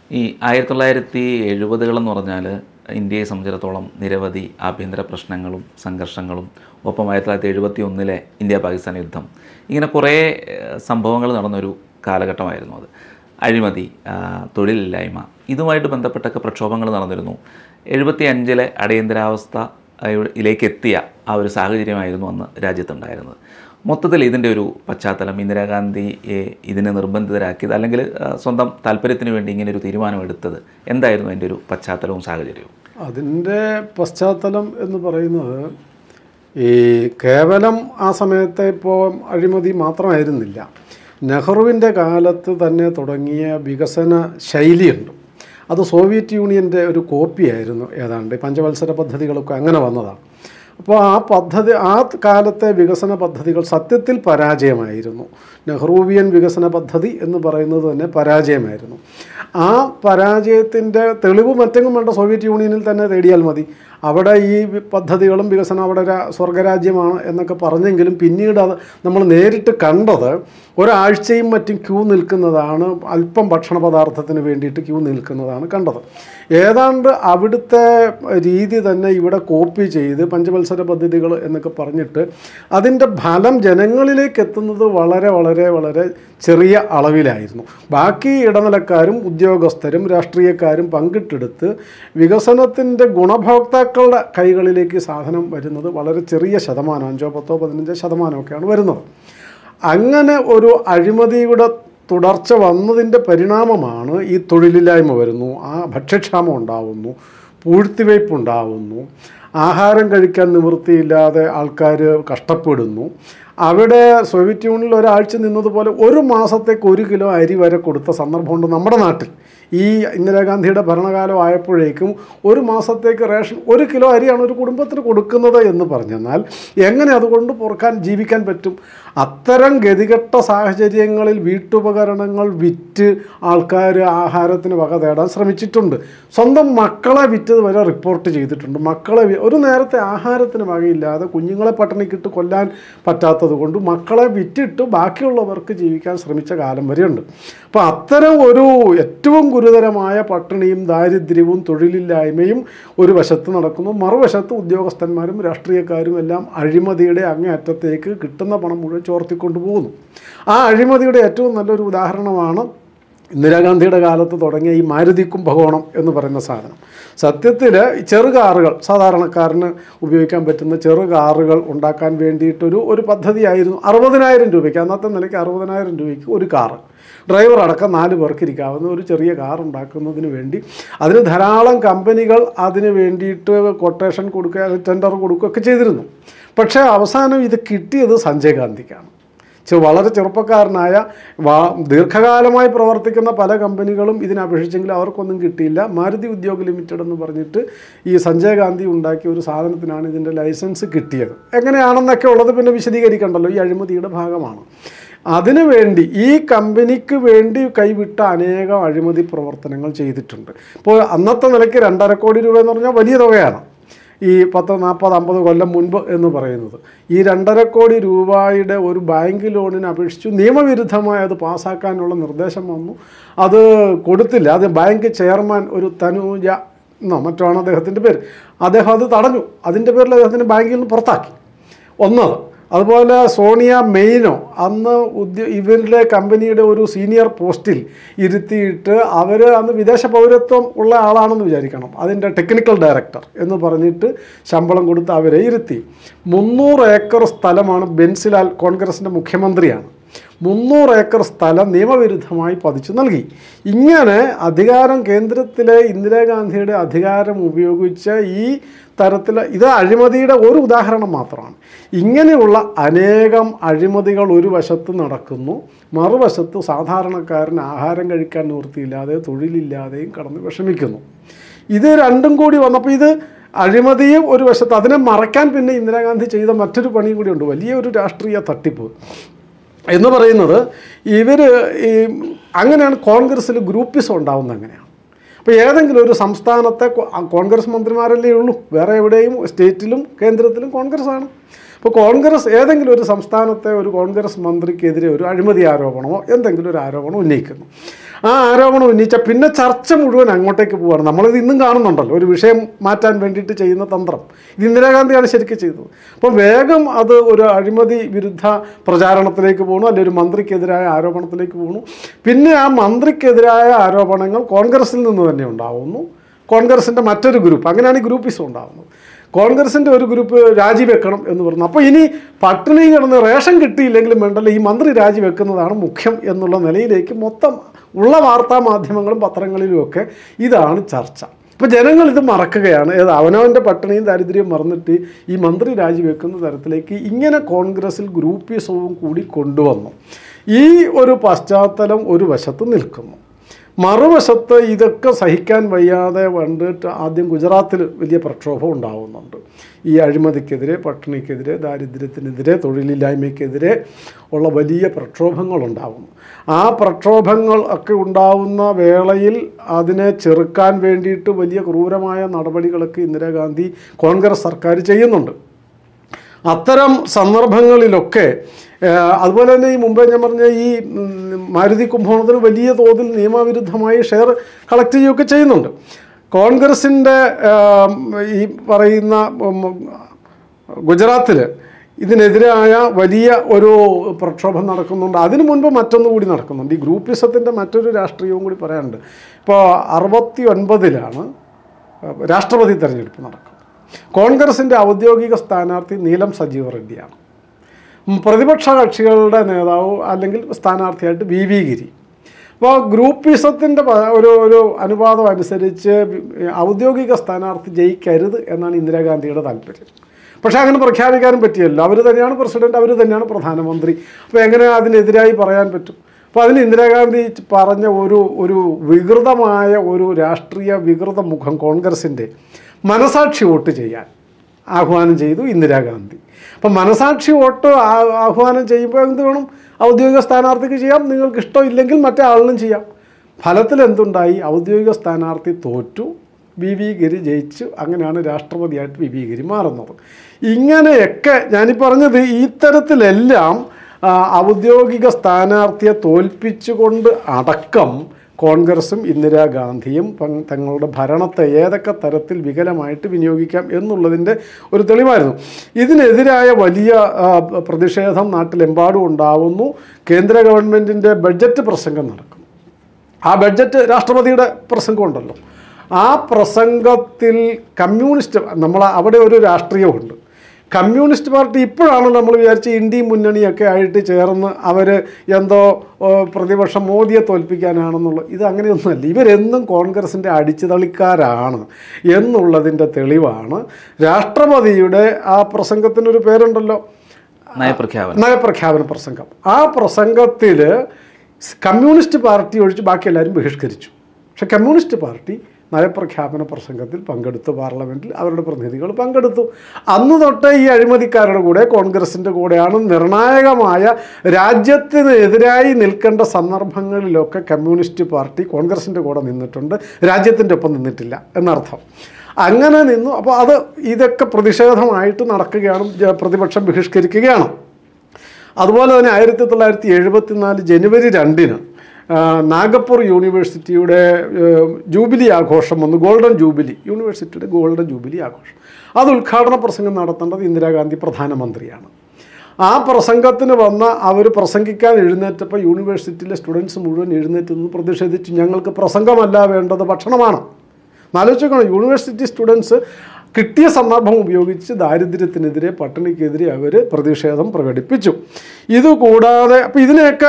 ഈ ആയിരത്തി തൊള്ളായിരത്തി എഴുപതുകളെന്ന് പറഞ്ഞാൽ ഇന്ത്യയെ സംബന്ധിച്ചിടത്തോളം നിരവധി ആഭ്യന്തര പ്രശ്നങ്ങളും സംഘർഷങ്ങളും ഒപ്പം ആയിരത്തി തൊള്ളായിരത്തി എഴുപത്തി ഒന്നിലെ ഇന്ത്യ പാകിസ്ഥാൻ യുദ്ധം ഇങ്ങനെ കുറേ ഏഹ്, സംഭവങ്ങൾ നടന്നൊരു കാലഘട്ടമായിരുന്നു അത് അഴിമതി ആ, തൊഴിലില്ലായ്മ ഇതുമായിട്ട് ബന്ധപ്പെട്ടൊക്കെ പ്രക്ഷോഭങ്ങൾ നടന്നിരുന്നു എഴുപത്തി അഞ്ചിലെ അടിയന്തരാവസ്ഥ യിലേക്ക് എത്തിയ ആ ഒരു സാഹചര്യമായിരുന്നു അന്ന് രാജ്യത്തുണ്ടായിരുന്നത് മൊത്തത്തിൽ ഇതിൻ്റെ ഒരു പശ്ചാത്തലം ഇന്ദിരാഗാന്ധിയെ ഇതിനെ നിർബന്ധിതരാക്കിയത് അല്ലെങ്കിൽ ആ, സ്വന്തം താല്പര്യത്തിന് വേണ്ടി ഇങ്ങനെ ഒരു തീരുമാനം എടുത്തത് എന്തായിരുന്നു അതിൻ്റെ ഒരു പശ്ചാത്തലവും സാഹചര്യവും അതിൻ്റെ പശ്ചാത്തലം എന്ന് പറയുന്നത് ഈ കേവലം ആ സമയത്തെ ഇപ്പോൾ അഴിമതി മാത്രമായിരുന്നില്ല നെഹ്റുവിൻ്റെ കാലത്ത് തന്നെ തുടങ്ങിയ വികസന ശൈലിയുണ്ട് അത് സോവിയറ്റ് യൂണിയൻ്റെ ഒരു കോപ്പിയായിരുന്നു ഏതാണ്ട് ഈ പഞ്ചവത്സര പദ്ധതികളൊക്കെ അങ്ങനെ വന്നതാണ് അപ്പോൾ ആ പദ്ധതി ആ കാലത്തെ വികസന പദ്ധതികൾ സത്യത്തിൽ പരാജയമായിരുന്നു നെഹ്റൂവിയൻ വികസന പദ്ധതി എന്ന് പറയുന്നത് തന്നെ പരാജയമായിരുന്നു ആ പരാജയത്തിൻ്റെ തെളിവ് മറ്റെങ്ങും വേണ്ട സോവിയറ്റ് യൂണിയനിൽ തന്നെ തേടിയാൽ മതി അവിടെ ഈ വി- പദ്ധതികളും വികസനം അവിടെ രാ- സ്വർഗരാജ്യമാണ് എന്നൊക്കെ പറഞ്ഞെങ്കിലും പിന്നീട് അത് നമ്മൾ നേരിട്ട് കണ്ടത് ഒരാഴ്ചയും മറ്റും ക്യൂ നിൽക്കുന്നതാണ് അല്പം ഭക്ഷണ പദാർത്ഥത്തിന് വേണ്ടിയിട്ട് ക്യൂ നിൽക്കുന്നതാണ് കണ്ടത് ഏതാണ്ട് അവിടുത്തെ രീതി തന്നെ ഇവിടെ കോപ്പി ചെയ്ത് പഞ്ചവത്സര പദ്ധതികൾ എന്നൊക്കെ പറഞ്ഞിട്ട് അതിൻ്റെ ഫലം ജനങ്ങളിലേക്ക് എത്തുന്നത് വളരെ വളരെ വളരെ ചെറിയ അളവിലായിരുന്നു ബാക്കി ഇടനിലക്കാരും ഉദ്യോഗസ്ഥരും രാഷ്ട്രീയക്കാരും പങ്കിട്ടെടുത്ത് വികസനത്തിൻ്റെ ഗുണഭോക്താക്കളുടെ കൈകളിലേക്ക് സാധനം വരുന്നത് വളരെ ചെറിയ ശതമാനം അഞ്ചോ പത്തോ പതിനഞ്ചോ ശതമാനമൊക്കെയാണ് വരുന്നത് അങ്ങനെ ഒരു അഴിമതിയുടെ തുടർച്ച വന്നതിൻ്റെ പരിണാമമാണ് ഈ തൊഴിലില്ലായ്മ വരുന്നു ആ ഭക്ഷ്യക്ഷാമം ഉണ്ടാവുന്നു പൂഴ്ത്തിവയ്പ് ഉണ്ടാവുന്നു ആഹാരം കഴിക്കാൻ നിവൃത്തിയില്ലാതെ ആൾക്കാർ കഷ്ടപ്പെടുന്നു അവിടെ സോവിയറ്റ് യൂണിയനിൽ ഒരാഴ്ച നിന്നതുപോലെ ഒരു മാസത്തേക്ക് ഒരു കിലോ അരി വരെ കൊടുത്ത സന്ദർഭമുണ്ട് നമ്മുടെ നാട്ടിൽ ഈ ഇന്ദിരാഗാന്ധിയുടെ ഭരണകാലം ആയപ്പോഴേക്കും ഒരു മാസത്തേക്ക് റേഷൻ ഒരു കിലോ അരിയാണ് ഒരു കുടുംബത്തിന് കൊടുക്കുന്നത് എന്ന് പറഞ്ഞെന്നാൽ എങ്ങനെ അതുകൊണ്ട് പുറക്കാൻ ജീവിക്കാൻ പറ്റും അത്തരം ഗതികെട്ട സാഹചര്യങ്ങളിൽ വീട്ടുപകരണങ്ങൾ വിറ്റ് ആൾക്കാർ ആഹാരത്തിന് വക തേടാൻ ശ്രമിച്ചിട്ടുണ്ട് സ്വന്തം മക്കളെ വിറ്റത് വരെ റിപ്പോർട്ട് ചെയ്തിട്ടുണ്ട് മക്കളെ വി- ഒരു നേരത്തെ ആഹാരത്തിന് വകയില്ലാതെ കുഞ്ഞുങ്ങളെ പട്ടിണിക്കിട്ട് കൊല്ലാൻ പറ്റാത്തത് കൊണ്ട് മക്കളെ വിറ്റിട്ട് ബാക്കിയുള്ളവർക്ക് ജീവിക്കാൻ ശ്രമിച്ച കാലം വരെയുണ്ട് അപ്പോൾ അത്തരം ഒരു ഏറ്റവും ഗുരുതരമായ പട്ടിണിയും ദാരിദ്ര്യവും തൊഴിലില്ലായ്മയും ഒരു വശത്ത് നടക്കുന്നു മറുവശത്ത് ഉദ്യോഗസ്ഥന്മാരും രാഷ്ട്രീയക്കാരും എല്ലാം അഴിമതിയുടെ അങ്ങേയറ്റത്തേക്ക് കിട്ടുന്ന പണം മുഴുവൻ ചോർത്തിക്കൊണ്ട് പോകുന്നു ആ അഴിമതിയുടെ ഏറ്റവും നല്ലൊരു ഉദാഹരണമാണ് ഇന്ദിരാഗാന്ധിയുടെ കാലത്ത് തുടങ്ങിയ ഈ മാരുതി കുംഭകോണം എന്ന് പറയുന്ന സാധനം സത്യത്തിൽ ചെറു കാറുകൾ സാധാരണക്കാരന് ഉപയോഗിക്കാൻ പറ്റുന്ന ചെറു കാറുകൾ ഉണ്ടാക്കാൻ വേണ്ടിയിട്ടൊരു ഒരു പദ്ധതിയായിരുന്നു അറുപതിനായിരം രൂപയ്ക്ക് അന്നത്തെ നിലയ്ക്ക് അറുപതിനായിരം രൂപയ്ക്ക് ഒരു കാറ് ഡ്രൈവർ അടക്കം നാല് പേർക്ക് ഇരിക്കാവുന്ന ഒരു ചെറിയ കാർ ഉണ്ടാക്കുന്നതിന് വേണ്ടി അതിന് ധാരാളം കമ്പനികൾ അതിന് വേണ്ടിയിട്ട് കൊട്ടേഷൻ കൊടുക്കുക ടെൻഡർ കൊടുക്കുകയൊക്കെ ചെയ്തിരുന്നു പക്ഷേ അവസാനം ഇത് കിട്ടിയത് സഞ്ജയ് ഗാന്ധിക്കാണ് ചെ- വളരെ ചെറുപ്പക്കാരനായ വാ ദീർഘകാലമായി പ്രവർത്തിക്കുന്ന പല കമ്പനികളും ഇതിനെ അപേക്ഷിച്ചെങ്കിലും അവർക്കൊന്നും കിട്ടിയില്ല മാരുതി ഉദ്योग ലിമിറ്റഡ് എന്ന് പറഞ്ഞിട്ട് ഈ സഞ്ജയ് ഗാന്ധി ഉണ്ടാക്കിയ ഒരു സാധനത്തിനാണ് ഇതിൻ്റെ ലൈസൻസ് കിട്ടിയത് എങ്ങനെയാണെന്നൊക്കെ ഉള്ളത് പിന്നെ വിശദീകരിക്കണ്ടല്ലോ ഈ അഴിമതിയുടെ ഭാഗമാണ് അതിനു വേണ്ടി ഈ കമ്പനിക്ക് വേണ്ടി കൈവിട്ട അനേകം അഴിമതി പ്രവർത്തനങ്ങൾ ചെയ്തിട്ടുണ്ട് ഇപ്പോൾ അന്നത്തെ നിലയ്ക്ക് രണ്ടര കോടി രൂപ എന്ന് പറഞ്ഞാൽ വലിയ തുകയാണ് ഈ പത്ത് നാൽപ്പത് അമ്പത് കൊല്ലം മുൻപ് എന്ന് പറയുന്നത് ഈ രണ്ടര കോടി രൂപയുടെ ഒരു ബാങ്ക് ലോണിന് അപേക്ഷിച്ചു നിയമവിരുദ്ധമായി അത് പാസ്സാക്കാനുള്ള നിർദ്ദേശം വന്നു അത് കൊടുത്തില്ല അത് ബാങ്ക് ചെയർമാൻ ഒരു തനൂജ എന്നോ മറ്റോ ആണ് അദ്ദേഹത്തിൻ്റെ പേര് അദ്ദേഹം അത് തടഞ്ഞു അതിൻ്റെ പേരിൽ അദ്ദേഹത്തിന് ബാങ്കിൽ നിന്ന് പുറത്താക്കി ഒന്നത് അതുപോലെ സോണിയ മെയിനോ അന്ന് ഉദ്യ ഇവരുടെ കമ്പനിയുടെ ഒരു സീനിയർ പോസ്റ്റിൽ ഇരുത്തിയിട്ട് അവർ അന്ന് വിദേശ പൗരത്വം ഉള്ള ആളാണെന്ന് വിചാരിക്കണം അതിൻ്റെ ടെക്നിക്കൽ ഡയറക്ടർ എന്ന് പറഞ്ഞിട്ട് ശമ്പളം കൊടുത്ത് അവരെ ഇരുത്തി മുന്നൂറ് ഏക്കർ സ്ഥലമാണ് ബെൻസിലാൽ കോൺഗ്രസിൻ്റെ മുഖ്യമന്ത്രിയാണ് മുന്നൂറ് ഏക്കർ സ്ഥലം നിയമവിരുദ്ധമായി പതിച്ചു നൽകി ഇങ്ങനെ അധികാരം കേന്ദ്രത്തിലെ ഇന്ദിരാഗാന്ധിയുടെ അധികാരം ഉപയോഗിച്ച് ഈ തരത്തിൽ ഇത് അഴിമതിയുടെ ഒരു ഉദാഹരണം മാത്രമാണ് ഇങ്ങനെയുള്ള അനേകം അഴിമതികൾ ഒരു വശത്ത് നടക്കുന്നു മറുവശത്ത് സാധാരണക്കാരന് ആഹാരം കഴിക്കാൻ നിവൃത്തിയില്ലാതെ തൊഴിലില്ലാതെയും കടന്ന് വിഷമിക്കുന്നു ഇത് രണ്ടും കൂടി വന്നപ്പോൾ ഇത് അഴിമതിയും ഒരു വശത്ത് അതിനെ മറയ്ക്കാൻ പിന്നെ ഇന്ദിരാഗാന്ധി ചെയ്ത മറ്റൊരു പണിയും കൂടിയുണ്ട് വലിയൊരു രാഷ്ട്രീയ തട്ടിപ്പ് എന്ന് പറയുന്നത് ഇവർ ഈ അങ്ങനെയാണ് കോൺഗ്രസ്സിൽ ഗ്രൂപ്പിസം ഉണ്ടാവുന്നത് അങ്ങനെയാണ് അപ്പോൾ ഏതെങ്കിലും ഒരു സംസ്ഥാനത്തെ കോ- ആ കോൺഗ്രസ് മന്ത്രിമാരല്ലേ ഉള്ളൂ വേറെ എവിടെയും സ്റ്റേറ്റിലും കേന്ദ്രത്തിലും കോൺഗ്രസ് ആണ് അപ്പോൾ കോൺഗ്രസ് ഏതെങ്കിലും ഒരു സംസ്ഥാനത്തെ ഒരു കോൺഗ്രസ് മന്ത്രിക്കെതിരെ ഒരു അഴിമതി ആരോപണമോ എന്തെങ്കിലും ഒരു ആരോപണം ഉന്നയിക്കുന്നു ആ ആരോപണം ഉന്നയിച്ച പിന്നെ ചർച്ച മുഴുവൻ അങ്ങോട്ടേക്ക് പോവുകയാണ് നമ്മളിത് ഇന്നും കാണുന്നുണ്ടല്ലോ ഒരു വിഷയം മാറ്റാൻ വേണ്ടിയിട്ട് ചെയ്യുന്ന തന്ത്രം ഇത് ഇന്ദിരാഗാന്ധിയാണ് ശരിക്കും ചെയ്തത് അപ്പോൾ വേഗം അത് ഒരു അഴിമതി വിരുദ്ധ പ്രചാരണത്തിലേക്ക് പോകണു അല്ലെങ്കിൽ ഒരു മന്ത്രിക്കെതിരായ ആരോപണത്തിലേക്ക് പോകണു പിന്നെ ആ മന്ത്രിക്കെതിരായ ആരോപണങ്ങൾ കോൺഗ്രസിൽ നിന്ന് തന്നെ ഉണ്ടാവുന്നു കോൺഗ്രസിൻ്റെ മറ്റൊരു ഗ്രൂപ്പ് അങ്ങനെയാണ് ഈ ഗ്രൂപ്പിസം ഉണ്ടാകുന്നത് കോൺഗ്രസിൻ്റെ ഒരു ഗ്രൂപ്പ് രാജിവെക്കണം എന്ന് പറഞ്ഞു അപ്പോൾ ഇനി പട്ടിണി കിടന്ന് റേഷൻ കിട്ടിയില്ലെങ്കിലും വേണ്ടല്ലോ ഈ മന്ത്രി രാജിവെക്കുന്നതാണ് മുഖ്യം എന്നുള്ള നിലയിലേക്ക് മൊത്തം ഉള്ള വാർത്താ മാധ്യമങ്ങളും പത്രങ്ങളിലുമൊക്കെ ഇതാണ് ചർച്ച ഇപ്പോൾ ജനങ്ങൾ ഇത് മറക്കുകയാണ് ഏത് അവനവൻ്റെ പട്ടിണിയും ദാരിദ്ര്യവും മറന്നിട്ട് ഈ മന്ത്രി രാജിവെക്കുന്ന തരത്തിലേക്ക് ഇങ്ങനെ കോൺഗ്രസിൽ ഗ്രൂപ്പിസവും കൂടി കൊണ്ടുവന്നു ഈ ഒരു പശ്ചാത്തലം ഒരു വശത്ത് നിൽക്കുന്നു മറുവശത്ത് ഇതൊക്കെ സഹിക്കാൻ വയ്യാതെ കണ്ടിട്ട് ആദ്യം ഗുജറാത്തിൽ വലിയ പ്രക്ഷോഭം ഉണ്ടാവുന്നുണ്ട് ഈ അഴിമതിക്കെതിരെ പട്ടിണിക്കെതിരെ ദാരിദ്ര്യത്തിനെതിരെ തൊഴിലില്ലായ്മയ്ക്കെതിരെ ഉള്ള വലിയ പ്രക്ഷോഭങ്ങൾ ഉണ്ടാവുന്നു ആ പ്രക്ഷോഭങ്ങൾ ഒക്കെ ഉണ്ടാവുന്ന വേളയിൽ അതിനെ ചെറുക്കാൻ വേണ്ടിയിട്ട് വലിയ ക്രൂരമായ നടപടികളൊക്കെ ഇന്ദിരാഗാന്ധി കോൺഗ്രസ് സർക്കാർ ചെയ്യുന്നുണ്ട് അത്തരം സന്ദർഭങ്ങളിലൊക്കെ ഏഹ്, അതുപോലെ തന്നെ ഈ മുമ്പേ ഞാൻ പറഞ്ഞ ഈ ഉം, മാരുതി കുംഭകോണത്തിന് വലിയ തോതിൽ നിയമവിരുദ്ധമായി ഷെയർ കളക്ട് ചെയ്യുകയൊക്കെ ചെയ്യുന്നുണ്ട് കോൺഗ്രസിൻ്റെ ഈ പറയുന്ന ഉം, ഗുജറാത്തിൽ ഇതിനെതിരായ വലിയ ഒരു പ്രക്ഷോഭം നടക്കുന്നുണ്ട് അതിനു മുൻപ് മറ്റൊന്നു കൂടി നടക്കുന്നുണ്ട് ഈ ഗ്രൂപ്പിസത്തിൻ്റെ മറ്റൊരു രാഷ്ട്രീയവും കൂടി പറയാനുണ്ട് ഇപ്പോൾ അറുപത്തി ഒൻപതിലാണ് രാഷ്ട്രപതി തെരഞ്ഞെടുപ്പ് നടക്കുന്നത് കോൺഗ്രസിൻ്റെ ഔദ്യോഗിക സ്ഥാനാർത്ഥി നീലം സജീവ റെഡ്ഡിയാണ് ഉം, പ്രതിപക്ഷ കക്ഷികളുടെ നേതാവ് അല്ലെങ്കിൽ സ്ഥാനാർത്ഥിയായിട്ട് വി വി ഗിരി അപ്പോൾ ഗ്രൂപ്പിസത്തിൻ്റെ പ- ഒരു ഒരു അനുപാതം അനുസരിച്ച് ഔദ്യോഗിക സ്ഥാനാർത്ഥി ജയിക്കരുത് എന്നാണ് ഇന്ദിരാഗാന്ധിയുടെ താല്പര്യം പക്ഷേ അങ്ങനെ പ്രഖ്യാപിക്കാനും പറ്റിയല്ലോ അവർ തന്നെയാണ് പ്രസിഡന്റ് അവർ തന്നെയാണ് പ്രധാനമന്ത്രി അപ്പോൾ എങ്ങനെ അതിനെതിരായി പറയാൻ പറ്റും അപ്പോൾ അതിന് ഇന്ദിരാഗാന്ധി പറഞ്ഞ ഒരു ഒരു വികൃതമായ ഒരു രാഷ്ട്രീയ വികൃത മുഖം കോൺഗ്രസിൻ്റെ മനസാക്ഷി വോട്ട് ചെയ്യാൻ ആഹ്വാനം ചെയ്തു ഇന്ദിരാഗാന്ധി അപ്പം മനസാക്ഷി വോട്ട് ആ- ആഹ്വാനം ചെയ്യുമ്പോൾ എന്ത് വേണം ഔദ്യോഗിക സ്ഥാനാർത്ഥിക്ക് ചെയ്യാം നിങ്ങൾക്ക് ഇഷ്ടമില്ലെങ്കിൽ മറ്റേ ആളിനും ചെയ്യാം ഫലത്തിൽ എന്തുണ്ടായി ഔദ്യോഗിക സ്ഥാനാർത്ഥി തോറ്റു വി വി ഗിരി ജയിച്ചു അങ്ങനെയാണ് രാഷ്ട്രപതിയായിട്ട് വി വി ഗിരി മാറുന്നത് ഇങ്ങനെയൊക്കെ ഞാനീ പറഞ്ഞത് ഇത്തരത്തിലെല്ലാം ആ, ഔദ്യോഗിക സ്ഥാനാർത്ഥിയെ തോൽപ്പിച്ചുകൊണ്ട് അടക്കം കോൺഗ്രസും ഇന്ദിരാഗാന്ധിയും പങ് തങ്ങളുടെ ഭരണത്തെ ഏതൊക്കെ തരത്തിൽ വികലമായിട്ട് വിനിയോഗിക്കാം എന്നുള്ളതിൻ്റെ ഒരു തെളിവായിരുന്നു ഇതിനെതിരായ വലിയ ആ, പ്രതിഷേധം നാട്ടിലെമ്പാടും ഉണ്ടാവുന്നു കേന്ദ്ര ഗവൺമെൻറ്റിൻ്റെ ബഡ്ജറ്റ് പ്രസംഗം നടക്കും ആ ബഡ്ജറ്റ് രാഷ്ട്രപതിയുടെ പ്രസംഗമുണ്ടല്ലോ ആ പ്രസംഗത്തിൽ കമ്മ്യൂണിസ്റ്റ് നമ്മൾ അവിടെ ഒരു രാഷ്ട്രീയമുണ്ട് കമ്മ്യൂണിസ്റ്റ് പാർട്ടി ഇപ്പോഴാണ് നമ്മൾ വിചാരിച്ച് ഇന്ത്യയും മുന്നണിയൊക്കെ ആയിട്ട് ചേർന്ന് അവർ എന്തോ ഓ, പ്രതിപക്ഷം മോദിയെ തോൽപ്പിക്കാനാണെന്നുള്ളത് ഇത് അങ്ങനെയൊന്നുമല്ല ഇവരെന്നും കോൺഗ്രസിൻ്റെ അടിച്ചുതളിക്കാരാണ് എന്നുള്ളതിൻ്റെ തെളിവാണ് രാഷ്ട്രപതിയുടെ ആ പ്രസംഗത്തിനൊരു പേരുണ്ടല്ലോ നയപ്രഖ്യാപനം നയപ്രഖ്യാപന പ്രസംഗം ആ പ്രസംഗത്തിൽ കമ്മ്യൂണിസ്റ്റ് പാർട്ടി ഒഴിച്ച് ബാക്കി എല്ലാവരും ബഹിഷ്കരിച്ചു പക്ഷെ കമ്മ്യൂണിസ്റ്റ് പാർട്ടി നയപ്രഖ്യാപന പ്രസംഗത്തിൽ പങ്കെടുത്തു പാർലമെൻറ്റിൽ അവരുടെ പ്രതിനിധികൾ പങ്കെടുത്തു അന്ന് തൊട്ട് ഈ അഴിമതിക്കാരുടെ കൂടെ കോൺഗ്രസിൻ്റെ കൂടെയാണ് നിർണായകമായ രാജ്യത്തിന് എതിരായി നിൽക്കേണ്ട സന്ദർഭങ്ങളിലൊക്കെ കമ്മ്യൂണിസ്റ്റ് പാർട്ടി കോൺഗ്രസിൻ്റെ കൂടെ നിന്നിട്ടുണ്ട് രാജ്യത്തിൻ്റെ ഒപ്പം നിന്നിട്ടില്ല എന്നർത്ഥം അങ്ങനെ നിന്നു അപ്പോൾ അത് ഇതൊക്കെ പ്രതിഷേധമായിട്ട് നടക്കുകയാണ് ജ- പ്രതിപക്ഷം ബഹിഷ്കരിക്കുകയാണ് അതുപോലെ തന്നെ ആയിരത്തി തൊള്ളായിരത്തി എഴുപത്തിനാല് ജനുവരി രണ്ടിന് ആ, നാഗപ്പൂർ യൂണിവേഴ്സിറ്റിയുടെ ഏഹ്, ജൂബിലി ആഘോഷം വന്നു ഗോൾഡൻ ജൂബിലി യൂണിവേഴ്സിറ്റിയുടെ ഗോൾഡൻ ജൂബിലി ആഘോഷം അത് ഉദ്ഘാടന പ്രസംഗം നടത്തേണ്ടത് ഇന്ദിരാഗാന്ധി പ്രധാനമന്ത്രിയാണ് ആ പ്രസംഗത്തിന് വന്ന അവർ പ്രസംഗിക്കാൻ എഴുന്നേറ്റപ്പോൾ യൂണിവേഴ്സിറ്റിയിലെ സ്റ്റുഡൻസ് മുഴുവൻ എഴുന്നേറ്റ് നിന്ന് പ്രതിഷേധിച്ചു ഞങ്ങൾക്ക് പ്രസംഗമല്ല വേണ്ടത് ഭക്ഷണമാണ് ആലോചിക്കണം യൂണിവേഴ്സിറ്റി സ്റ്റുഡൻസ് കിട്ടിയ സന്ദർഭം ഉപയോഗിച്ച് ദാരിദ്ര്യത്തിനെതിരെ പട്ടിണിക്കെതിരെ അവർ പ്രതിഷേധം പ്രകടിപ്പിച്ചു ഇതുകൂടാതെ അപ്പോൾ ഇതിനെയൊക്കെ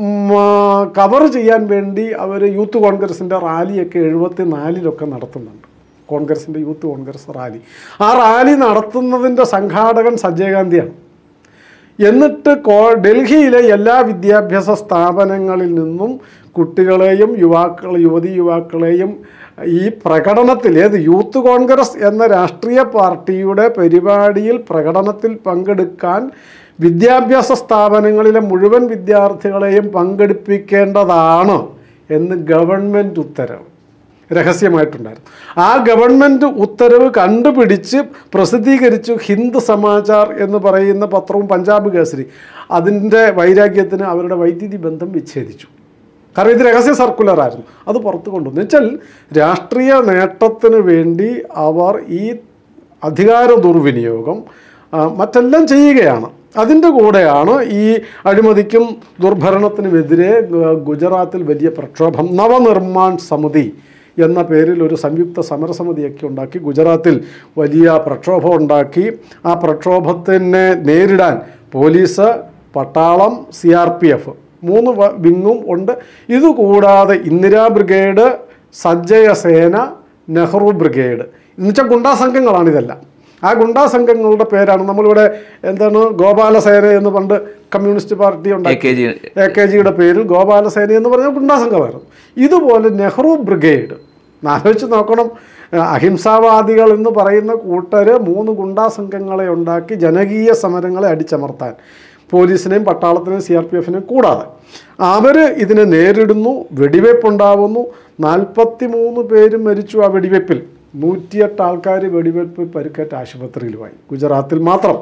കവർ ചെയ്യാൻ വേണ്ടി അവർ യൂത്ത് കോൺഗ്രസിൻ്റെ റാലിയൊക്കെ എഴുപത്തി നാലിലൊക്കെ നടത്തുന്നുണ്ട് കോൺഗ്രസിൻ്റെ യൂത്ത് കോൺഗ്രസ് റാലി ആ റാലി നടത്തുന്നതിൻ്റെ സംഘാടകൻ സഞ്ജയ് ഗാന്ധിയാണ് എന്നിട്ട് കോ ഡൽഹിയിലെ എല്ലാ വിദ്യാഭ്യാസ സ്ഥാപനങ്ങളിൽ നിന്നും കുട്ടികളെയും യുവാക്കൾ യുവതി യുവാക്കളെയും ഈ പ്രകടനത്തിൽ ഏത് യൂത്ത് കോൺഗ്രസ് എന്ന രാഷ്ട്രീയ പാർട്ടിയുടെ പരിപാടിയിൽ പ്രകടനത്തിൽ പങ്കെടുക്കാൻ വിദ്യാഭ്യാസ സ്ഥാപനങ്ങളിലെ മുഴുവൻ വിദ്യാർത്ഥികളെയും പങ്കെടുപ്പിക്കേണ്ടതാണ് എന്ന് ഗവൺമെൻറ് ഉത്തരവ് രഹസ്യമായിട്ടുണ്ടായിരുന്നു ആ ഗവൺമെൻറ് ഉത്തരവ് കണ്ടുപിടിച്ച് പ്രസിദ്ധീകരിച്ചു ഹിന്ദ് സമാചാർ എന്ന് പറയുന്ന പത്രവും പഞ്ചാബ് കേസരി അതിൻ്റെ വൈരാഗ്യത്തിന് അവരുടെ വൈദ്യുതി ബന്ധം വിച്ഛേദിച്ചു കാരണം ഇത് രഹസ്യ സർക്കുലർ ആയിരുന്നു അത് പുറത്ത് കൊണ്ടുവന്നു വെച്ചാൽ രാഷ്ട്രീയ നേട്ടത്തിന് വേണ്ടി അവർ ഈ അധികാര ദുർവിനിയോഗം ആ, മറ്റെല്ലാം ചെയ്യുകയാണ് അതിൻ്റെ കൂടെയാണ് ഈ അഴിമതിക്കും ദുർഭരണത്തിനുമെതിരെ ഗ- ഗുജറാത്തിൽ വലിയ പ്രക്ഷോഭം നവനിർമ്മാൺ സമിതി എന്ന പേരിൽ ഒരു സംയുക്ത സമരസമിതിയൊക്കെ ഉണ്ടാക്കി ഗുജറാത്തിൽ വലിയ പ്രക്ഷോഭം ഉണ്ടാക്കി ആ പ്രക്ഷോഭത്തിനെ നേരിടാൻ പോലീസ് പട്ടാളം സി ആർ പി എഫ് മൂന്ന് വ- വിങ്ങും ഉണ്ട് ഇതുകൂടാതെ ഇന്ദിരാ ബ്രിഗേഡ് സജ്ജയ സേന നെഹ്റു ബ്രിഗേഡ് എന്നുവെച്ചാൽ ഗുണ്ടാ സംഘങ്ങളാണ് ഇതെല്ലാം ആ ഗുണ്ടാ സംഘങ്ങളുടെ പേരാണ് നമ്മളിവിടെ എന്താണ് ഗോപാലസേന എന്ന് പണ്ട് കമ്മ്യൂണിസ്റ്റ് പാർട്ടി എ ഉണ്ടാക്കി കെ ജി എ കെ ജിയുടെ പേരിൽ ഗോപാലസേന എന്ന് പറഞ്ഞ ഗുണ്ടാ സംഘമായിരുന്നു ഇതുപോലെ നെഹ്റു ബ്രിഗേഡ് ആലോചിച്ച് നോക്കണം ഏഹ് അഹിംസാവാദികൾ എന്ന് പറയുന്ന കൂട്ടര് മൂന്ന് ഗുണ്ടാ സംഘങ്ങളെ ഉണ്ടാക്കി ജനകീയ സമരങ്ങളെ അടിച്ചമർത്താൻ പോലീസിനെയും പട്ടാളത്തിനെയും സി ആർ പി എഫിനെയും കൂടാതെ അവർ ഇതിനെ നേരിടുന്നു വെടിവെപ്പുണ്ടാവുന്നു നാൽപ്പത്തി മൂന്ന് പേരും മരിച്ചു ആ വെടിവെപ്പിൽ നൂറ്റിയെട്ട് ആൾക്കാർ വെടിവെപ്പ് പരിക്കേറ്റ ആശുപത്രിയിലുമായി ഗുജറാത്തിൽ മാത്രം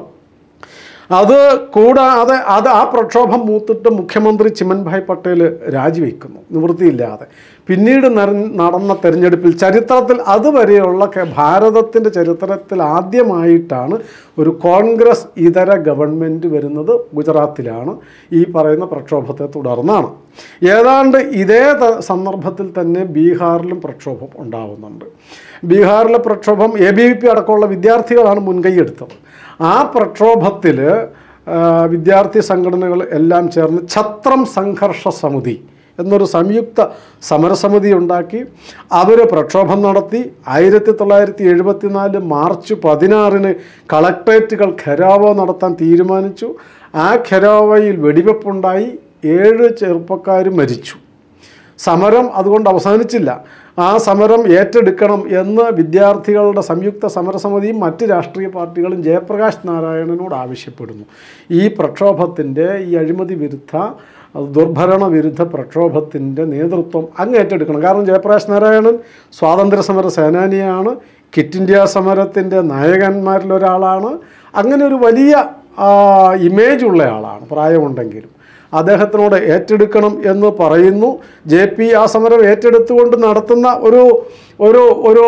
അത് കൂടാതെ അത് ആ പ്രക്ഷോഭം മൂത്തിട്ട് മുഖ്യമന്ത്രി ചിമൻഭായ് പട്ടേൽ രാജിവെക്കുന്നു നിവൃത്തിയില്ലാതെ പിന്നീട് നര- നടന്ന തെരഞ്ഞെടുപ്പിൽ ചരിത്രത്തിൽ അതുവരെയുള്ള കെ- ഭാരതത്തിൻ്റെ ചരിത്രത്തിൽ ആദ്യമായിട്ടാണ് ഒരു കോൺഗ്രസ് ഇതര ഗവൺമെൻറ് വരുന്നത് ഗുജറാത്തിലാണ് ഈ പറയുന്ന പ്രക്ഷോഭത്തെ തുടർന്നാണ് ഏതാണ്ട് ഇതേ ത- സന്ദർഭത്തിൽ തന്നെ ബീഹാറിലും പ്രക്ഷോഭം ഉണ്ടാവുന്നുണ്ട് ബീഹാറിലെ പ്രക്ഷോഭം എ ബി വി പി അടക്കമുള്ള വിദ്യാർത്ഥികളാണ് മുൻകൈയെടുത്തത് ആ പ്രക്ഷോഭത്തിൽ വിദ്യാർത്ഥി സംഘടനകൾ എല്ലാം ചേർന്ന് ഛത്രം സംഘർഷ സമിതി എന്നൊരു സംയുക്ത സമരസമിതി ഉണ്ടാക്കി അവർ പ്രക്ഷോഭം നടത്തി ആയിരത്തി തൊള്ളായിരത്തി എഴുപത്തിനാല് മാർച്ച് പതിനാറിന് കളക്ട്രേറ്റുകൾ ഖരാവോ നടത്താൻ തീരുമാനിച്ചു ആ ഖരാവോയിൽ വെടിവെപ്പുണ്ടായി ഏഴ് ചെറുപ്പക്കാർ മരിച്ചു സമരം അതുകൊണ്ട് അവസാനിച്ചില്ല ആ സമരം ഏറ്റെടുക്കണം എന്ന് വിദ്യാർത്ഥികളുടെ സംയുക്ത സമരസമിതിയും മറ്റ് രാഷ്ട്രീയ പാർട്ടികളും ജയപ്രകാശ് നാരായണനോട് ആവശ്യപ്പെടുന്നു ഈ പ്രക്ഷോഭത്തിൻ്റെ ഈ അഴിമതി വിരുദ്ധ ദുർഭരണ വിരുദ്ധ പ്രക്ഷോഭത്തിൻ്റെ നേതൃത്വം അങ്ങ് ഏറ്റെടുക്കണം കാരണം ജയപ്രകാശ് നാരായണൻ സ്വാതന്ത്ര്യ സമര സേനാനിയാണ് കിറ്റ് ഇന്ത്യ സമരത്തിൻ്റെ നായകന്മാരിൽ ഒരാളാണ് അങ്ങനെ ഒരു വലിയ ഇമേജ് ഉള്ള ആളാണ് പ്രായമുണ്ടെങ്കിലും അദ്ദേഹത്തിനോട് ഏറ്റെടുക്കണം എന്ന് പറയുന്നു ജെ പി ആ സമരം ഏറ്റെടുത്തുകൊണ്ട് നടത്തുന്ന ഒരു ഒരു ഒരു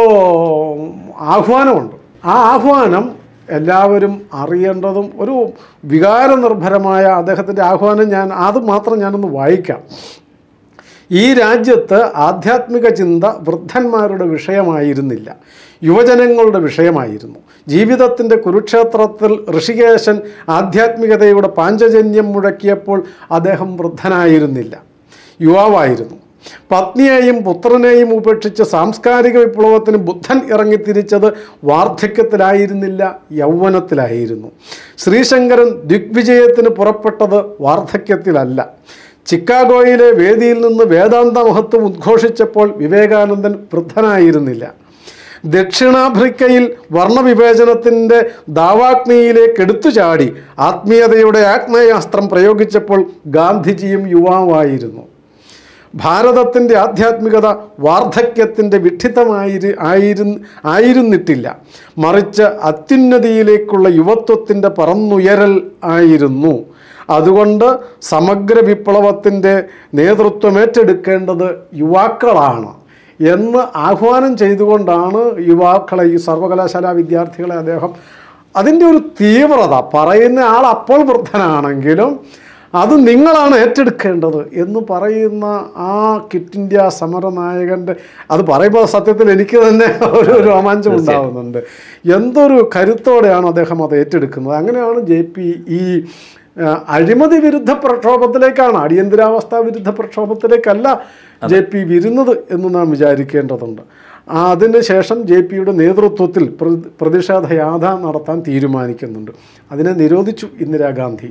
ആഹ്വാനമുണ്ട് ആ ആഹ്വാനം എല്ലാവരും അറിയേണ്ടതും ഒരു വികാരനിർഭരമായ അദ്ദേഹത്തിൻ്റെ ആഹ്വാനം ഞാൻ അത് മാത്രം ഞാനൊന്ന് വായിക്കാം ഈ രാജ്യത്ത് ആധ്യാത്മിക ചിന്ത വൃദ്ധന്മാരുടെ വിഷയമായിരുന്നില്ല യുവജനങ്ങളുടെ വിഷയമായിരുന്നു ജീവിതത്തിൻ്റെ കുരുക്ഷേത്രത്തിൽ ഋഷികേശൻ ആധ്യാത്മികതയുടെ പാഞ്ചജന്യം മുഴക്കിയപ്പോൾ അദ്ദേഹം വൃദ്ധനായിരുന്നില്ല യുവാവായിരുന്നു പത്നിയെയും പുത്രനെയും ഉപേക്ഷിച്ച് സാംസ്കാരിക വിപ്ലവത്തിന് ബുദ്ധൻ ഇറങ്ങിത്തിരിച്ചത് വാർദ്ധക്യത്തിലായിരുന്നില്ല യൗവനത്തിലായിരുന്നു ശ്രീശങ്കരൻ ദിഗ്വിജയത്തിന് പുറപ്പെട്ടത് വാർദ്ധക്യത്തിലല്ല ചിക്കാഗോയിലെ വേദിയിൽ നിന്ന് വേദാന്ത മഹത്വം ഉദ്ഘോഷിച്ചപ്പോൾ വിവേകാനന്ദൻ വൃദ്ധനായിരുന്നില്ല ദക്ഷിണാഫ്രിക്കയിൽ വർണ്ണവിവേചനത്തിൻ്റെ ദാവാഗ്നിയിലേക്ക് എടുത്തു ചാടി ആത്മീയതയുടെ ആഗ്നേയാസ്ത്രം പ്രയോഗിച്ചപ്പോൾ ഗാന്ധിജിയും യുവാവായിരുന്നു ഭാരതത്തിൻ്റെ ആധ്യാത്മികത വാർദ്ധക്യത്തിൻ്റെ വിഡ്ഢിത്തമായിരു ആയിരു ആയിരുന്നിട്ടില്ല മറിച്ച് അത്യുന്നതിയിലേക്കുള്ള യുവത്വത്തിൻ്റെ പറന്നുയരൽ ആയിരുന്നു അതുകൊണ്ട് സമഗ്ര വിപ്ലവത്തിൻ്റെ നേതൃത്വം ഏറ്റെടുക്കേണ്ടത് യുവാക്കളാണ് എന്ന് ആഹ്വാനം ചെയ്തുകൊണ്ടാണ് യുവാക്കളെ ഈ സർവകലാശാല വിദ്യാർത്ഥികളെ അദ്ദേഹം അതിൻ്റെ ഒരു തീവ്രത പറയുന്ന ആൾ അപ്പോൾ വൃദ്ധനാണെങ്കിലും അത് നിങ്ങളാണ് ഏറ്റെടുക്കേണ്ടത് എന്ന് പറയുന്ന ആ കിറ്റ് ഇന്ത്യ സമരനായകൻ്റെ അത് പറയുമ്പോൾ സത്യത്തിൽ എനിക്ക് തന്നെ ഒരു രോമാഞ്ചം ഉണ്ടാകുന്നുണ്ട് എന്തൊരു കരുത്തോടെയാണ് അദ്ദേഹം അത് ഏറ്റെടുക്കുന്നത് അങ്ങനെയാണ് ജെ പി ഈ ആ, അഴിമതി വിരുദ്ധ പ്രക്ഷോഭത്തിലേക്കാണ് അടിയന്തരാവസ്ഥ വിരുദ്ധ പ്രക്ഷോഭത്തിലേക്കല്ല ജെ പി വരുന്നത് എന്ന് നാം വിചാരിക്കേണ്ടതുണ്ട് ആ, അതിന് ശേഷം ജെ പിയുടെ നേതൃത്വത്തിൽ പ്ര- പ്രതിഷേധ യാഥ നടത്താൻ തീരുമാനിക്കുന്നുണ്ട് അതിനെ നിരോധിച്ചു ഇന്ദിരാഗാന്ധി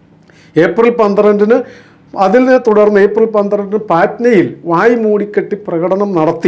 ഏപ്രിൽ പന്ത്രണ്ടിന് അതിനെ തുടർന്ന് ഏപ്രിൽ പന്ത്രണ്ടിന് പാറ്റ്നയിൽ വായ് മൂടിക്കെട്ടി പ്രകടനം നടത്തി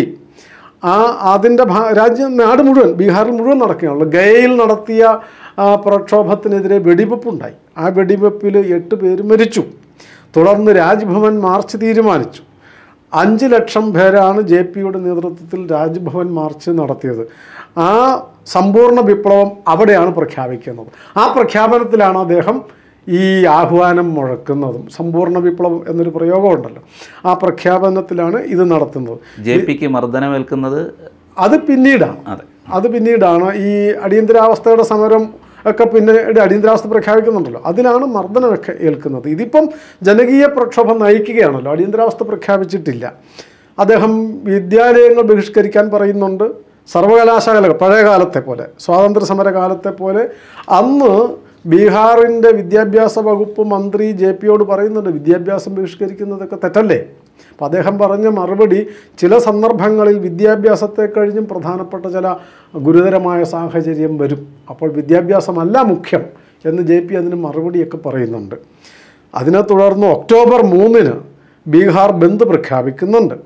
ആ അതിൻ്റെ ഭാ രാജ്യം നാട് മുഴുവൻ ബീഹാറിൽ മുഴുവൻ നടക്കുകയാണല്ലോ ഗയയിൽ നടത്തിയ ആ, പ്രക്ഷോഭത്തിനെതിരെ വെടിവെപ്പുണ്ടായി ആ വെടിവെപ്പിൽ എട്ട് പേര് മരിച്ചു തുടർന്ന് രാജ്ഭവൻ മാർച്ച് തീരുമാനിച്ചു അഞ്ച് ലക്ഷം പേരാണ് ജെ പിയുടെ നേതൃത്വത്തിൽ രാജ്ഭവൻ മാർച്ച് നടത്തിയത് ആ സമ്പൂർണ്ണ വിപ്ലവം അവിടെയാണ് പ്രഖ്യാപിക്കുന്നത് ആ പ്രഖ്യാപനത്തിലാണ് അദ്ദേഹം ഈ ആഹ്വാനം മുഴക്കുന്നതും സമ്പൂർണ്ണ വിപ്ലവം എന്നൊരു പ്രയോഗമുണ്ടല്ലോ ആ പ്രഖ്യാപനത്തിലാണ് ഇത് നടത്തുന്നത് ജെ പിക്ക് മർദ്ദനമേൽക്കുന്നത് അത് പിന്നീടാണ് അതെ അത് പിന്നീടാണ് ഈ അടിയന്തരാവസ്ഥയുടെ സമരം ഒക്കെ പിന്നീട് അടിയന്തരാവസ്ഥ പ്രഖ്യാപിക്കുന്നുണ്ടല്ലോ അതിലാണ് മർദ്ദനമൊക്കെ ഏൽക്കുന്നത് ഇതിപ്പം ജനകീയ പ്രക്ഷോഭം നയിക്കുകയാണല്ലോ അടിയന്തരാവസ്ഥ പ്രഖ്യാപിച്ചിട്ടില്ല അദ്ദേഹം വിദ്യാലയങ്ങൾ ബഹിഷ്കരിക്കാൻ പറയുന്നുണ്ട് സർവകലാശാലകൾ പഴയ കാലത്തെ പോലെ സ്വാതന്ത്ര്യ സമര കാലത്തെ പോലെ അന്ന് ബീഹാറിൻ്റെ വിദ്യാഭ്യാസ വകുപ്പ് മന്ത്രി ജെ പിയോട് പറയുന്നുണ്ട് വിദ്യാഭ്യാസം ബഹിഷ്കരിക്കുന്നതൊക്കെ തെറ്റല്ലേ അപ്പം അദ്ദേഹം പറഞ്ഞ മറുപടി ചില സന്ദർഭങ്ങളിൽ വിദ്യാഭ്യാസത്തെ കഴിഞ്ഞും പ്രധാനപ്പെട്ട ചില ഗുരുതരമായ സാഹചര്യം വരും അപ്പോൾ വിദ്യാഭ്യാസമല്ല മുഖ്യം എന്ന് ജെ പി അതിന് മറുപടിയൊക്കെ പറയുന്നുണ്ട് അതിനെ തുടർന്ന് ഒക്ടോബർ മൂന്നിന് ബീഹാർ ബന്ദ് പ്രഖ്യാപിക്കുന്നുണ്ട്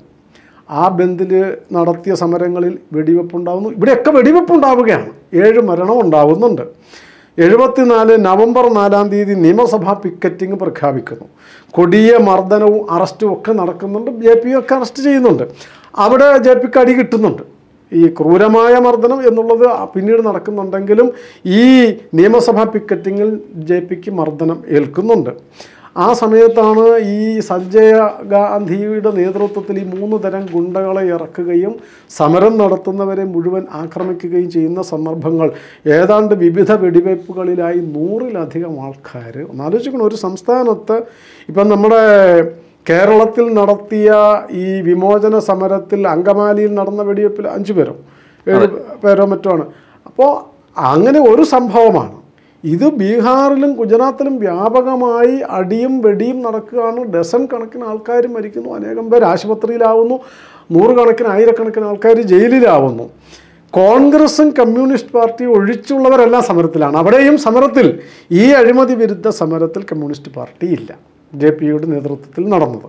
ആ ബന്ദിൽ നടത്തിയ സമരങ്ങളിൽ വെടിവെപ്പുണ്ടാകുന്നു ഇവിടെയൊക്കെ വെടിവെപ്പുണ്ടാവുകയാണ് ഏഴ് മരണം ഉണ്ടാവുന്നുണ്ട് എഴുപത്തിനാല് നവംബർ നാലാം തീയതി നിയമസഭാ പിക്കറ്റിംഗ് പ്രഖ്യാപിക്കുന്നു കൊടിയ മർദ്ദനവും അറസ്റ്റും ഒക്കെ നടക്കുന്നുണ്ട് ജെ പി ഒക്കെ അറസ്റ്റ് ചെയ്യുന്നുണ്ട് അവിടെ ജെ പിക്ക് അടി കിട്ടുന്നുണ്ട് ഈ ക്രൂരമായ മർദ്ദനം എന്നുള്ളത് പിന്നീട് നടക്കുന്നുണ്ടെങ്കിലും ഈ നിയമസഭാ പിക്കറ്റിങ്ങിൽ ജെ പിക്ക് മർദ്ദനം ഏൽക്കുന്നുണ്ട് ആ സമയത്താണ് ഈ സഞ്ജയ ഗാന്ധിയുടെ നേതൃത്വത്തിൽ ഈ മൂന്ന് തരം ഗുണ്ടകളെ ഇറക്കുകയും സമരം നടത്തുന്നവരെ മുഴുവൻ ആക്രമിക്കുകയും ചെയ്യുന്ന സന്ദർഭങ്ങൾ ഏതാണ്ട് വിവിധ വെടിവയ്പ്പുകളിലായി നൂറിലധികം ആൾക്കാർ ഒന്നാലോചിക്കണം ഒരു സംസ്ഥാനത്ത് ഇപ്പം നമ്മുടെ കേരളത്തിൽ നടത്തിയ ഈ വിമോചന സമരത്തിൽ അങ്കമാലിയിൽ നടന്ന വെടിവെപ്പിൽ അഞ്ചു പേരോ ഏഴ് പേരോ മറ്റോ ആണ് അപ്പോൾ അങ്ങനെ ഒരു സംഭവമാണ് ഇത് ബീഹാറിലും ഗുജറാത്തിലും വ്യാപകമായി അടിയും വെടിയും നടക്കുകയാണ് ഡസൻ കണക്കിന് ആൾക്കാർ മരിക്കുന്നു അനേകം പേർ ആശുപത്രിയിലാവുന്നു നൂറുകണക്കിന് ആയിരക്കണക്കിന് ആൾക്കാർ ജയിലിലാവുന്നു കോൺഗ്രസും കമ്മ്യൂണിസ്റ്റ് പാർട്ടി ഒഴിച്ചുള്ളവരെല്ലാം സമരത്തിലാണ് അവിടെയും സമരത്തിൽ ഈ അഴിമതി വിരുദ്ധ സമരത്തിൽ കമ്മ്യൂണിസ്റ്റ് പാർട്ടി ഇല്ല ജെ പിയുടെ നേതൃത്വത്തിൽ നടന്നത്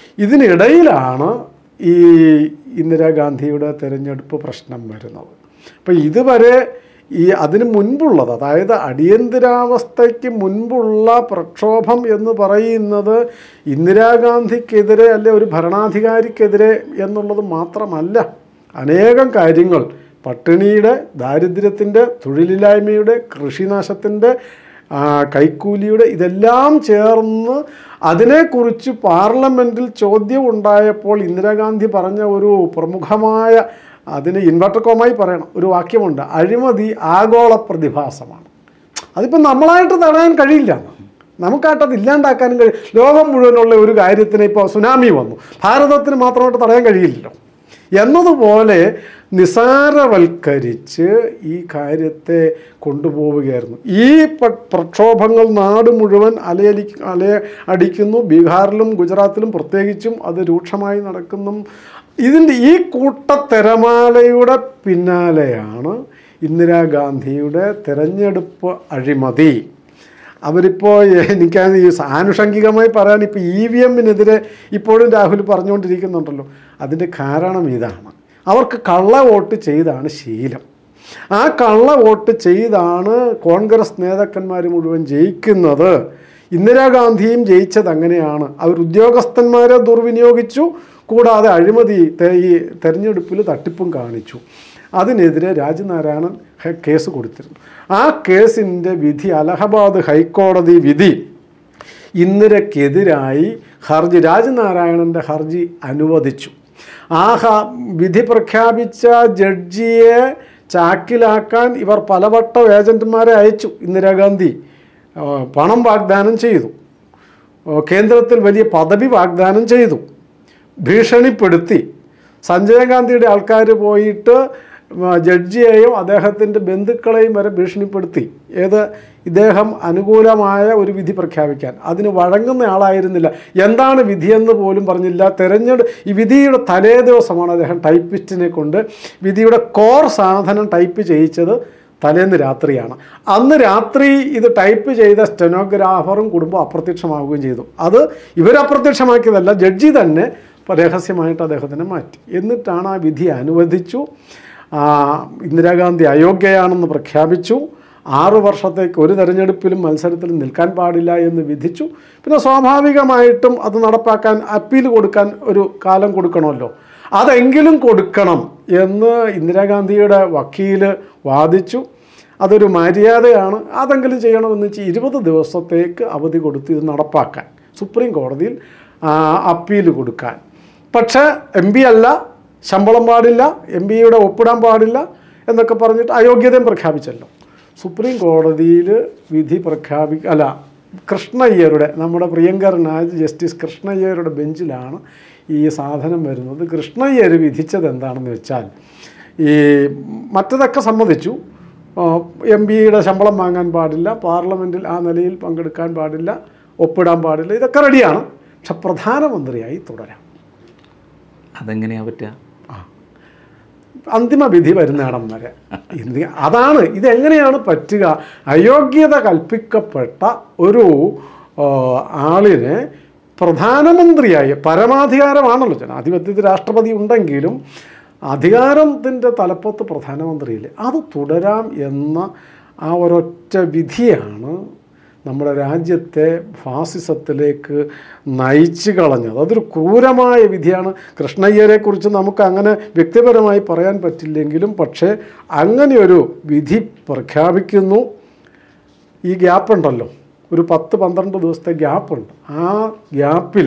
ഇതിനിടയിലാണ് ഈ ഇന്ദിരാഗാന്ധിയുടെ തെരഞ്ഞെടുപ്പ് പ്രശ്നം വരുന്നത് അപ്പോൾ ഇതുവരെ ഈ അതിന് മുൻപുള്ളത് അതായത് അടിയന്തരാവസ്ഥയ്ക്ക് മുൻപുള്ള പ്രക്ഷോഭം എന്ന് പറയുന്നത് ഇന്ദിരാഗാന്ധിക്കെതിരെ അല്ലെ ഒരു ഭരണാധികാരിക്കെതിരെ എന്നുള്ളത് മാത്രമല്ല അനേകം കാര്യങ്ങൾ പട്ടിണിയുടെ ദാരിദ്ര്യത്തിൻ്റെ തൊഴിലില്ലായ്മയുടെ കൃഷിനാശത്തിൻ്റെ ആ, കൈക്കൂലിയുടെ ഇതെല്ലാം ചേർന്ന് അതിനെക്കുറിച്ച് പാർലമെൻറ്റിൽ ചോദ്യം ഉണ്ടായപ്പോൾ ഇന്ദിരാഗാന്ധി പറഞ്ഞ ഒരു പ്രമുഖമായ അതിന് ഇൻവെർട്ടർ കോമായി പറയണം ഒരു വാക്യമുണ്ട് അഴിമതി ആഗോള പ്രതിഭാസമാണ് അതിപ്പോൾ നമ്മളായിട്ട് തടയാൻ കഴിയില്ല നമുക്കായിട്ട് അത് ഇല്ലാണ്ടാക്കാനും കഴിയും ലോകം മുഴുവനുള്ള ഒരു കാര്യത്തിന് ഇപ്പോൾ സുനാമി വന്നു ഭാരതത്തിന് മാത്രമായിട്ട് തടയാൻ കഴിയില്ലല്ലോ എന്നതുപോലെ നിസാരവൽക്കരിച്ച് ഈ കാര്യത്തെ കൊണ്ടുപോവുകയായിരുന്നു ഈ പ- പ്രക്ഷോഭങ്ങൾ നാട് മുഴുവൻ അലയലി അലയ അടിക്കുന്നു ബീഹാറിലും ഗുജറാത്തിലും പ്രത്യേകിച്ചും അത് രൂക്ഷമായി നടക്കുന്നു ഇതിൻ്റെ ഈ കൂട്ടത്തിരമാലയുടെ പിന്നാലെയാണ് ഇന്ദിരാഗാന്ധിയുടെ തെരഞ്ഞെടുപ്പ് അഴിമതി അവരിപ്പോൾ എനിക്ക് ഈ ആനുഷംഗികമായി പറയാൻ ഇപ്പോൾ ഇ വി എമ്മിനെതിരെ ഇപ്പോഴും രാഹുൽ പറഞ്ഞുകൊണ്ടിരിക്കുന്നുണ്ടല്ലോ അതിൻ്റെ കാരണം ഇതാണ് അവർക്ക് കള്ള വോട്ട് ചെയ്താണ് ശീലം ആ കള്ള വോട്ട് ചെയ്താണ് കോൺഗ്രസ് നേതാക്കന്മാർ മുഴുവൻ ജയിക്കുന്നത് ഇന്ദിരാഗാന്ധിയും ജയിച്ചത് അങ്ങനെയാണ് അവർ ഉദ്യോഗസ്ഥന്മാരെ ദുർവിനിയോഗിച്ചു കൂടാതെ അഴിമതി തെ- ഈ തെരഞ്ഞെടുപ്പിൽ തട്ടിപ്പും കാണിച്ചു അതിനെതിരെ രാജനാരായണൻ ഹെ- കേസ് കൊടുത്തിരുന്നു ആ കേസിൻ്റെ വിധി അലഹബാദ് ഹൈക്കോടതി വിധി ഇന്ദിരക്കെതിരായി ഹർജി രാജനാരായണൻ്റെ ഹർജി അനുവദിച്ചു ആ ഹ- വിധി പ്രഖ്യാപിച്ച ജഡ്ജിയെ ചാക്കിലാക്കാൻ ഇവർ പലവട്ടം ഏജന്റുമാരെ അയച്ചു ഇന്ദിരാഗാന്ധി ആ, പണം വാഗ്ദാനം ചെയ്തു ആ, കേന്ദ്രത്തിൽ വലിയ പദവി വാഗ്ദാനം ചെയ്തു ഭീഷണിപ്പെടുത്തി സഞ്ജയ് ഗാന്ധിയുടെ ആൾക്കാർ പോയിട്ട് ആ, ജഡ്ജിയെയും അദ്ദേഹത്തിൻ്റെ ബന്ധുക്കളെയും വരെ ഭീഷണിപ്പെടുത്തി ഏത് ഇദ്ദേഹം അനുകൂലമായ ഒരു വിധി പ്രഖ്യാപിക്കാൻ അതിന് വഴങ്ങുന്ന ആളായിരുന്നില്ല എന്താണ് വിധിയെന്ന് പോലും പറഞ്ഞില്ല തെരഞ്ഞെടു ഈ വിധിയുടെ തലേ ദിവസമാണ് അദ്ദേഹം ടൈപ്പിസ്റ്റിനെ കൊണ്ട് വിധിയുടെ കോർ സാധനം ടൈപ്പ് ചെയ്യിച്ചത് തലേന്ന് രാത്രിയാണ് അന്ന് രാത്രി ഇത് ടൈപ്പ് ചെയ്ത സ്റ്റെനോഗ്രാഫറും കുടുംബം അപ്രത്യക്ഷമാവുകയും ചെയ്തു അത് ഇവരപ്രത്യക്ഷമാക്കിയതല്ല ജഡ്ജി തന്നെ രഹസ്യമായിട്ട് അദ്ദേഹത്തിനെ മാറ്റി എന്നിട്ടാണ് ആ വിധി അനുവദിച്ചു ആ, ഇന്ദിരാഗാന്ധി അയോഗ്യയാണെന്ന് പ്രഖ്യാപിച്ചു ആറ് വർഷത്തേക്ക് ഒരു തെരഞ്ഞെടുപ്പിലും മത്സരത്തിലും നിൽക്കാൻ പാടില്ല എന്ന് വിധിച്ചു പിന്നെ സ്വാഭാവികമായിട്ടും അത് നടപ്പാക്കാൻ അപ്പീൽ കൊടുക്കാൻ ഒരു കാലം കൊടുക്കണമല്ലോ അതെങ്കിലും കൊടുക്കണം എന്ന് ഇന്ദിരാഗാന്ധിയുടെ വക്കീൽ വാദിച്ചു അതൊരു മര്യാദയാണ് അതെങ്കിലും ചെയ്യണമെന്ന് വെച്ച് ഇരുപത് ദിവസത്തേക്ക് അവധി കൊടുത്ത് ഇത് നടപ്പാക്കാൻ സുപ്രീം കോടതിയിൽ ആ, അപ്പീൽ കൊടുക്കാൻ പക്ഷേ എം പി അല്ല ശമ്പളം പാടില്ല എം പിയുടെ ഒപ്പിടാൻ പാടില്ല എന്നൊക്കെ പറഞ്ഞിട്ട് അയോഗ്യതയും പ്രഖ്യാപിച്ചല്ലോ സുപ്രീം കോടതിയിൽ വിധി പ്രഖ്യാപി അല്ല കൃഷ്ണയ്യരുടെ നമ്മുടെ പ്രിയങ്കരനായ ജസ്റ്റിസ് കൃഷ്ണയ്യരുടെ ബെഞ്ചിലാണ് ഈ സാധനം വരുന്നത് കൃഷ്ണയ്യർ വിധിച്ചത് എന്താണെന്ന് വെച്ചാൽ ഈ മറ്റതൊക്കെ സമ്മതിച്ചു എം പിയുടെ ശമ്പളം വാങ്ങാൻ പാടില്ല പാർലമെൻറ്റിൽ ആ നിലയിൽ പങ്കെടുക്കാൻ പാടില്ല ഒപ്പിടാൻ പാടില്ല ഇതൊക്കെ റെഡിയാണ് പക്ഷെ പ്രധാനമന്ത്രിയായി തുടരാം അതെങ്ങനെയാ പറ്റുക അന്തിമ വിധി വരുന്നിടം വരെ ഇത് അതാണ് ഇതെങ്ങനെയാണ് പറ്റുക അയോഗ്യത കൽപ്പിക്കപ്പെട്ട ഒരു ആ, ആളിനെ പ്രധാനമന്ത്രിയായി പരമാധികാരമാണല്ലോ ജനാധിപത്യത്തിൽ രാഷ്ട്രപതി ഉണ്ടെങ്കിലും അധികാരത്തിൻ്റെ തലപ്പത്ത് പ്രധാനമന്ത്രിയില്ല അത് തുടരാം എന്ന ആ ഒരൊറ്റ വിധിയാണ് നമ്മുടെ രാജ്യത്തെ ഫാസിസത്തിലേക്ക് നയിച്ചു കളഞ്ഞത് അതൊരു ക്രൂരമായ വിധിയാണ് കൃഷ്ണയ്യരെക്കുറിച്ച് നമുക്ക് അങ്ങനെ വ്യക്തിപരമായി പറയാൻ പറ്റില്ലെങ്കിലും പക്ഷേ അങ്ങനെയൊരു വിധി പ്രഖ്യാപിക്കുന്നു ഈ ഗ്യാപ്പ് ഉണ്ടല്ലോ ഒരു പത്ത് പന്ത്രണ്ട് ദിവസത്തെ ഗ്യാപ്പുണ്ട് ആ ഗ്യാപ്പിൽ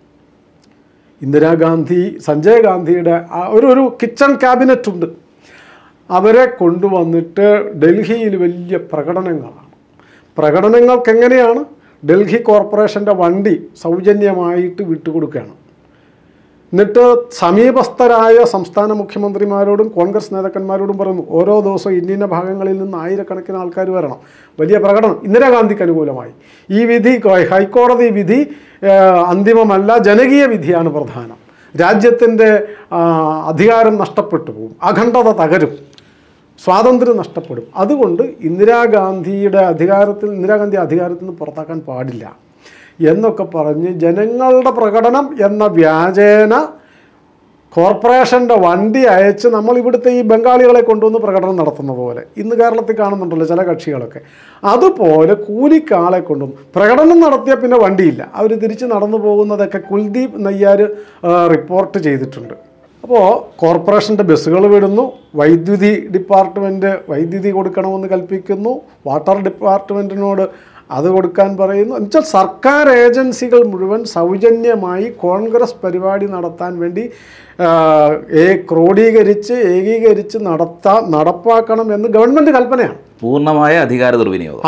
ഇന്ദിരാഗാന്ധി സഞ്ജയ് ഗാന്ധിയുടെ ആ ഒരു ഒരു കിച്ചൺ ക്യാബിനറ്റ് ഉണ്ട് അവരെ കൊണ്ടുവന്നിട്ട് ഡൽഹിയിൽ വലിയ പ്രകടനങ്ങളാണ് പ്രകടനങ്ങൾക്ക് എങ്ങനെയാണ് ഡൽഹി കോർപ്പറേഷൻ്റെ വണ്ടി സൗജന്യമായിട്ട് വിട്ടുകൊടുക്കുകയാണ് എന്നിട്ട് സമീപസ്ഥരായ സംസ്ഥാന മുഖ്യമന്ത്രിമാരോടും കോൺഗ്രസ് നേതാക്കന്മാരോടും പറയുന്നു ഓരോ ദിവസവും ഇന്ന ഭാഗങ്ങളിൽ നിന്ന് ആയിരക്കണക്കിന് ആൾക്കാർ വരണം വലിയ പ്രകടനം ഇന്ദിരാഗാന്ധിക്ക് അനുകൂലമായി ഈ വിധി ഹൈക്കോടതി വിധി ഏഹ്, അന്തിമമല്ല ജനകീയ വിധിയാണ് പ്രധാനം രാജ്യത്തിൻ്റെ ആ, അധികാരം നഷ്ടപ്പെട്ടു പോകും അഖണ്ഡത തകരും സ്വാതന്ത്ര്യം നഷ്ടപ്പെടും അതുകൊണ്ട് ഇന്ദിരാഗാന്ധിയുടെ അധികാരത്തിൽ ഇന്ദിരാഗാന്ധി അധികാരത്തിൽ നിന്ന് പുറത്താക്കാൻ പാടില്ല എന്നൊക്കെ പറഞ്ഞ് ജനങ്ങളുടെ പ്രകടനം എന്ന വ്യാജേന കോർപ്പറേഷൻ്റെ വണ്ടി അയച്ച് നമ്മൾ ഇവിടുത്തെ ഈ ബംഗാളികളെ കൊണ്ടുവന്ന് പ്രകടനം നടത്തുന്ന പോലെ ഇന്ന് കേരളത്തിൽ കാണുന്നുണ്ടല്ലോ ചില കക്ഷികളൊക്കെ അതുപോലെ കൂലിക്കാളെ കൊണ്ടുവന്ന് പ്രകടനം നടത്തിയ പിന്നെ വണ്ടിയില്ല അവർ തിരിച്ച് നടന്നു പോകുന്നതൊക്കെ കുൽദീപ് നയ്യാർ ആ, റിപ്പോർട്ട് ചെയ്തിട്ടുണ്ട് അപ്പോൾ കോർപ്പറേഷൻ്റെ ബസ്സുകൾ വിടുന്നു വൈദ്യുതി ഡിപ്പാർട്ട്മെൻറ്റ് വൈദ്യുതി കൊടുക്കണമെന്ന് കൽപ്പിക്കുന്നു വാട്ടർ ഡിപ്പാർട്ട്മെൻറ്റിനോട് അത് കൊടുക്കാൻ പറയുന്നു എന്നുവെച്ചാൽ സർക്കാർ ഏജൻസികൾ മുഴുവൻ സൗജന്യമായി കോൺഗ്രസ് പരിപാടി നടത്താൻ വേണ്ടി ആ, ഏ ക്രോഡീകരിച്ച് ഏകീകരിച്ച് നടത്താൻ നടപ്പാക്കണം എന്ന് ഗവൺമെൻറ് കൽപ്പനയാണ് പൂർണ്ണമായ അധികാര ദുർവിനിയോഗം ആ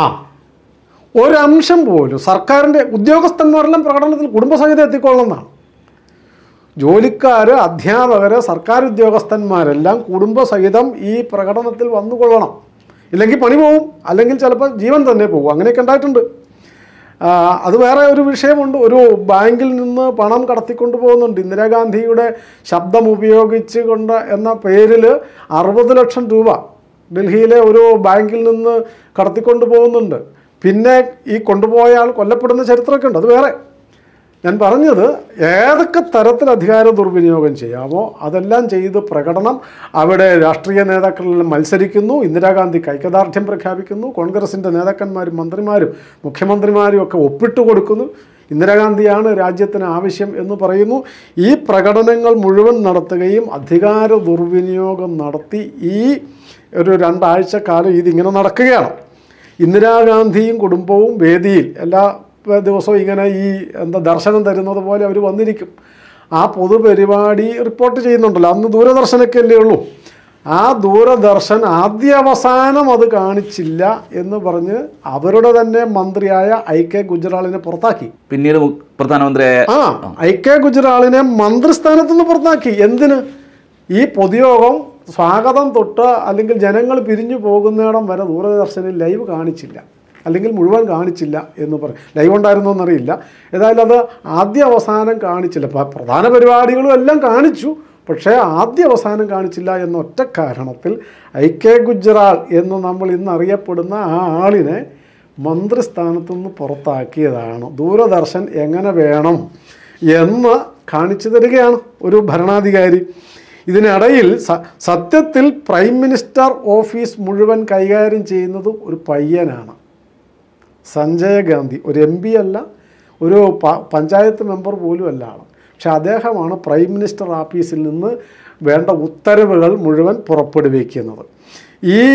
ഒരംശം പോലും സർക്കാരിൻ്റെ ഉദ്യോഗസ്ഥന്മാരെല്ലാം പ്രകടനത്തിൽ കുടുംബസഹിതം എത്തിക്കൊള്ളണമെന്നാണ് ജോലിക്കാർ അധ്യാപകർ സർക്കാർ ഉദ്യോഗസ്ഥന്മാരെല്ലാം കുടുംബസഹിതം ഈ പ്രകടനത്തിൽ വന്നുകൊള്ളണം ഇല്ലെങ്കിൽ പണി പോവും അല്ലെങ്കിൽ ചിലപ്പോൾ ജീവൻ തന്നെ പോകും അങ്ങനെയൊക്കെ ഉണ്ടായിട്ടുണ്ട് ആ, അത് വേറെ ഒരു വിഷയമുണ്ട് ഒരു ബാങ്കിൽ നിന്ന് പണം കടത്തിക്കൊണ്ട് പോകുന്നുണ്ട് ഇന്ദിരാഗാന്ധിയുടെ ശബ്ദം ഉപയോഗിച്ച് കൊണ്ട് എന്ന പേരിൽ അറുപത് ലക്ഷം രൂപ ഡൽഹിയിലെ ഒരു ബാങ്കിൽ നിന്ന് കടത്തിക്കൊണ്ട് പോകുന്നുണ്ട് പിന്നെ ഈ കൊണ്ടുപോയ ആൾ കൊല്ലപ്പെടുന്ന ചരിത്രമൊക്കെ ഉണ്ട് അത് വേറെ ഞാൻ പറഞ്ഞത് ഏതൊക്കെ തരത്തിൽ അധികാര ദുർവിനിയോഗം ചെയ്യാമോ അതെല്ലാം ചെയ്ത് പ്രകടനം അവിടെ രാഷ്ട്രീയ നേതാക്കളെല്ലാം മത്സരിക്കുന്നു ഇന്ദിരാഗാന്ധി ഐക്യദാർഢ്യം പ്രഖ്യാപിക്കുന്നു കോൺഗ്രസിൻ്റെ നേതാക്കന്മാരും മന്ത്രിമാരും മുഖ്യമന്ത്രിമാരും ഒക്കെ ഒപ്പിട്ട് കൊടുക്കുന്നു ഇന്ദിരാഗാന്ധിയാണ് രാജ്യത്തിന് ആവശ്യം എന്ന് പറയുന്നു ഈ പ്രകടനങ്ങൾ മുഴുവൻ നടത്തുകയും അധികാര ദുർവിനിയോഗം നടത്തി ഈ ഒരു രണ്ടാഴ്ച കാലം ഇതിങ്ങനെ നടക്കുകയാണ് ഇന്ദിരാഗാന്ധിയും കുടുംബവും വേദിയിൽ എല്ലാ ദിവസവും ഇങ്ങനെ ഈ എന്താ ദർശനം തരുന്നത് പോലെ അവർ വന്നിരിക്കും ആ പൊതുപരിപാടി റിപ്പോർട്ട് ചെയ്യുന്നുണ്ടല്ലോ അന്ന് ദൂരദർശനൊക്കെ അല്ലേ ഉള്ളൂ ആ ദൂരദർശൻ ആദ്യ അവസാനം അത് കാണിച്ചില്ല എന്ന് പറഞ്ഞ് അവരുടെ തന്നെ മന്ത്രിയായ ഐ കെ ഗുജറാളിനെ പുറത്താക്കി പിന്നീട് മു- പ്രധാനമന്ത്രിയായ ആ ഐ കെ ഗുജറാളിനെ മന്ത്രിസ്ഥാനത്ത് നിന്ന് പുറത്താക്കി എന്തിന് ഈ പൊതുയോഗം സ്വാഗതം തൊട്ട് അല്ലെങ്കിൽ ജനങ്ങൾ പിരിഞ്ഞു പോകുന്നിടം വരെ ദൂരദർശനിൽ ലൈവ് കാണിച്ചില്ല അല്ലെങ്കിൽ മുഴുവൻ കാണിച്ചില്ല എന്ന് പറയും ലൈവ് ഉണ്ടായിരുന്നോ എന്നറിയില്ല ഏതായാലും അത് ആദ്യ അവസാനം കാണിച്ചില്ല പ- പ്രധാന പരിപാടികളും എല്ലാം കാണിച്ചു പക്ഷേ ആദ്യ അവസാനം കാണിച്ചില്ല എന്ന ഒറ്റ കാരണത്തിൽ ഐ കെ ഗുജറാൾ എന്ന് നമ്മൾ ഇന്ന് അറിയപ്പെടുന്ന ആ ആളിനെ മന്ത്രിസ്ഥാനത്തു നിന്ന് പുറത്താക്കിയതാണ് ദൂരദർശൻ എങ്ങനെ വേണം എന്ന് കാണിച്ചു തരികയാണ് ഒരു ഭരണാധികാരി ഇതിനിടയിൽ സ- സത്യത്തിൽ പ്രൈം മിനിസ്റ്റർ ഓഫീസ് മുഴുവൻ കൈകാര്യം ചെയ്യുന്നത് ഒരു പയ്യനാണ് സഞ്ജയ് ഗാന്ധി ഒരു എം പി അല്ല ഒരു പ- പഞ്ചായത്ത് മെമ്പർ പോലും അല്ല ആൾ പക്ഷെ അദ്ദേഹമാണ് പ്രൈം മിനിസ്റ്റർ ഓഫീസിൽ നിന്ന് വേണ്ട ഉത്തരവുകൾ മുഴുവൻ പുറപ്പെടുവിക്കുന്നത് ഈ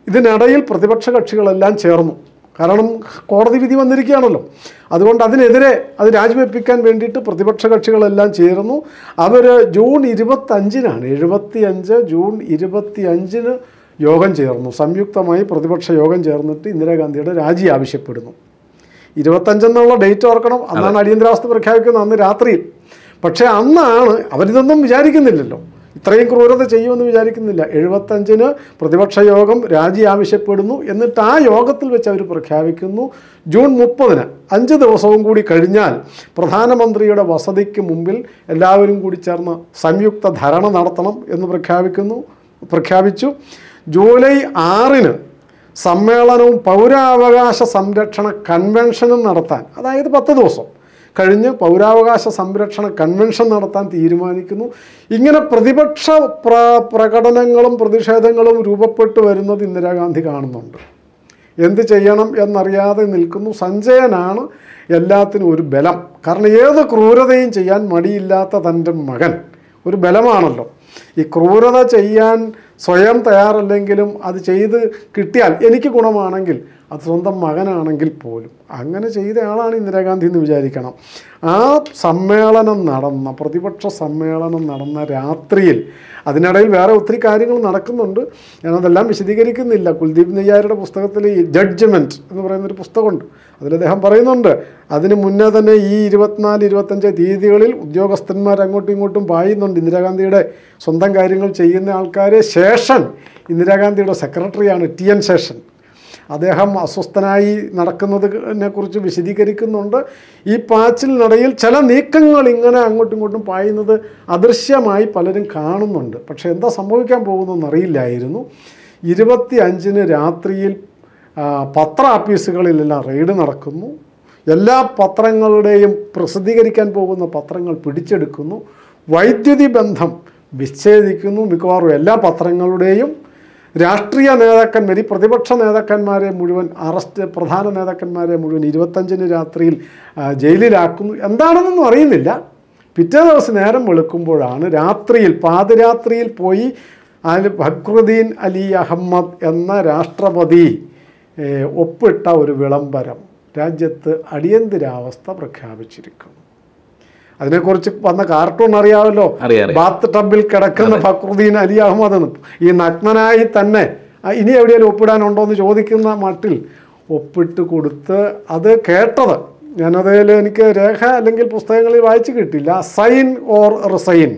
ഇതിനിടയിൽ പ്രതിപക്ഷ കക്ഷികളെല്ലാം ചേർന്നു കാരണം കോടതി വിധി വന്നിരിക്കുകയാണല്ലോ അതുകൊണ്ട് അതിനെതിരെ അത് രാജിവെപ്പിക്കാൻ വേണ്ടിയിട്ട് പ്രതിപക്ഷ കക്ഷികളെല്ലാം ചേർന്നു അവർ ജൂൺ ഇരുപത്തഞ്ചിനാണ് എഴുപത്തി അഞ്ച് ജൂൺ ഇരുപത്തി അഞ്ചിന് യോഗം ചേർന്നു സംയുക്തമായി പ്രതിപക്ഷ യോഗം ചേർന്നിട്ട് ഇന്ദിരാഗാന്ധിയുടെ രാജി ആവശ്യപ്പെടുന്നു ഇരുപത്തഞ്ചെന്നുള്ള ഡേറ്റ് ഓർക്കണം അന്നാണ് അടിയന്തരാവസ്ഥ പ്രഖ്യാപിക്കുന്നത് അന്ന് രാത്രിയിൽ പക്ഷേ അന്നാണ് അവരിതൊന്നും വിചാരിക്കുന്നില്ലല്ലോ ഇത്രയും ക്രൂരത ചെയ്യുമെന്ന് വിചാരിക്കുന്നില്ല എഴുപത്തഞ്ചിന് പ്രതിപക്ഷ യോഗം രാജി ആവശ്യപ്പെടുന്നു എന്നിട്ട് ആ യോഗത്തിൽ വെച്ച് അവർ പ്രഖ്യാപിക്കുന്നു ജൂൺ മുപ്പതിന് അഞ്ച് ദിവസവും കൂടി കഴിഞ്ഞാൽ പ്രധാനമന്ത്രിയുടെ വസതിക്ക് മുമ്പിൽ എല്ലാവരും കൂടി ചേർന്ന് സംയുക്ത ധരണ നടത്തണം എന്ന് പ്രഖ്യാപിക്കുന്നു പ്രഖ്യാപിച്ചു ജൂലൈ ആറിന് സമ്മേളനവും പൗരാവകാശ സംരക്ഷണ കൺവെൻഷനും നടത്താൻ അതായത് പത്ത് ദിവസം കഴിഞ്ഞ് പൗരാവകാശ സംരക്ഷണ കൺവെൻഷൻ നടത്താൻ തീരുമാനിക്കുന്നു ഇങ്ങനെ പ്രതിപക്ഷ പ്ര പ്രകടനങ്ങളും പ്രതിഷേധങ്ങളും രൂപപ്പെട്ടു വരുന്നത് ഇന്ദിരാഗാന്ധി കാണുന്നുണ്ട് എന്ത് ചെയ്യണം എന്നറിയാതെ നിൽക്കുന്നു സഞ്ജയനാണ് എല്ലാത്തിനും ഒരു ബലം കാരണം ഏത് ക്രൂരതയും ചെയ്യാൻ മടിയില്ലാത്ത തൻ്റെ മകൻ ഒരു ബലമാണല്ലോ ഈ ക്രൂരത ചെയ്യാൻ സ്വയം തയ്യാറല്ലെങ്കിലും അത് ചെയ്ത് കിട്ടിയാൽ എനിക്ക് ഗുണമാണെങ്കിൽ അത് സ്വന്തം മകനാണെങ്കിൽ പോലും അങ്ങനെ ചെയ്ത ആളാണ് ഇന്ദിരാഗാന്ധി എന്ന് വിചാരിക്കണം ആ സമ്മേളനം നടന്ന പ്രതിപക്ഷ സമ്മേളനം നടന്ന രാത്രിയിൽ അതിനിടയിൽ വേറെ ഒത്തിരി കാര്യങ്ങൾ നടക്കുന്നുണ്ട് ഞാനതെല്ലാം വിശദീകരിക്കുന്നില്ല കുൽദീപ് നെയ്യാരുടെ പുസ്തകത്തിൽ ഈ ജഡ്ജ്മെൻറ്റ് എന്ന് പറയുന്നൊരു പുസ്തകമുണ്ട് അതിൽ അദ്ദേഹം പറയുന്നുണ്ട് അതിന് മുന്നേ തന്നെ ഈ ഇരുപത്തിനാല് ഇരുപത്തഞ്ച് തീയതികളിൽ ഉദ്യോഗസ്ഥന്മാർ അങ്ങോട്ടും ഇങ്ങോട്ടും പായുന്നുണ്ട് ഇന്ദിരാഗാന്ധിയുടെ സ്വന്തം കാര്യങ്ങൾ ചെയ്യുന്ന ആൾക്കാരെ ശേഷൻ ഇന്ദിരാഗാന്ധിയുടെ സെക്രട്ടറിയാണ് ടി എൻ ശേഷൻ അദ്ദേഹം അസ്വസ്ഥനായി നടക്കുന്നതിനെ കുറിച്ച് വിശദീകരിക്കുന്നുണ്ട് ഈ പാച്ചിലിനിടയിൽ ചില നീക്കങ്ങൾ ഇങ്ങനെ അങ്ങോട്ടും ഇങ്ങോട്ടും പായുന്നത് അദൃശ്യമായി പലരും കാണുന്നുണ്ട് പക്ഷേ എന്താ സംഭവിക്കാൻ പോകുന്നതെന്ന് അറിയില്ലായിരുന്നു ഇരുപത്തി അഞ്ചിന് രാത്രിയിൽ ആ, പത്ര ആഫീസുകളിലെല്ലാം റെയ്ഡ് നടക്കുന്നു എല്ലാ പത്രങ്ങളുടെയും പ്രസിദ്ധീകരിക്കാൻ പോകുന്ന പത്രങ്ങൾ പിടിച്ചെടുക്കുന്നു വൈദ്യുതി ബന്ധം വിച്ഛേദിക്കുന്നു മിക്കവാറും എല്ലാ പത്രങ്ങളുടെയും രാഷ്ട്രീയ നേതാക്കന്മാർ ഈ പ്രതിപക്ഷ നേതാക്കന്മാരെ മുഴുവൻ അറസ്റ്റ് പ്രധാന നേതാക്കന്മാരെ മുഴുവൻ ഇരുപത്തഞ്ചിന് രാത്രിയിൽ ആ, ജയിലിലാക്കുന്നു എന്താണെന്നൊന്നും അറിയുന്നില്ല പിറ്റേ ദിവസം നേരം വെളുക്കുമ്പോഴാണ് രാത്രിയിൽ പാതിരാത്രിയിൽ പോയി അൽ ഫക്രുദ്ദീൻ അലി അഹമ്മദ് എന്ന രാഷ്ട്രപതി ഏ, ഒപ്പിട്ട ഒരു വിളംബരം രാജ്യത്ത് അടിയന്തരാവസ്ഥ പ്രഖ്യാപിച്ചിരിക്കുന്നു അതിനെക്കുറിച്ച് വന്ന കാർട്ടൂൺ അറിയാമല്ലോ അറിയാം, അറിയാം. ബാത്ത് ടബിൽ കിടക്കുന്ന ഫക്രുദ്ദീൻ അലി അഹമ്മദ് എന്ന് ഈ നഗ്നനായി തന്നെ ആ, ഇനി എവിടെയെങ്കിലും ഒപ്പിടാനുണ്ടോ എന്ന് ചോദിക്കുന്ന മട്ടിൽ ഒപ്പിട്ട് കൊടുത്ത് അത് കേട്ടത് ഞാനതിൽ എനിക്ക് രേഖ അല്ലെങ്കിൽ പുസ്തകങ്ങളിൽ വായിച്ചു കിട്ടില്ല സൈൻ ഓർ റിസൈൻ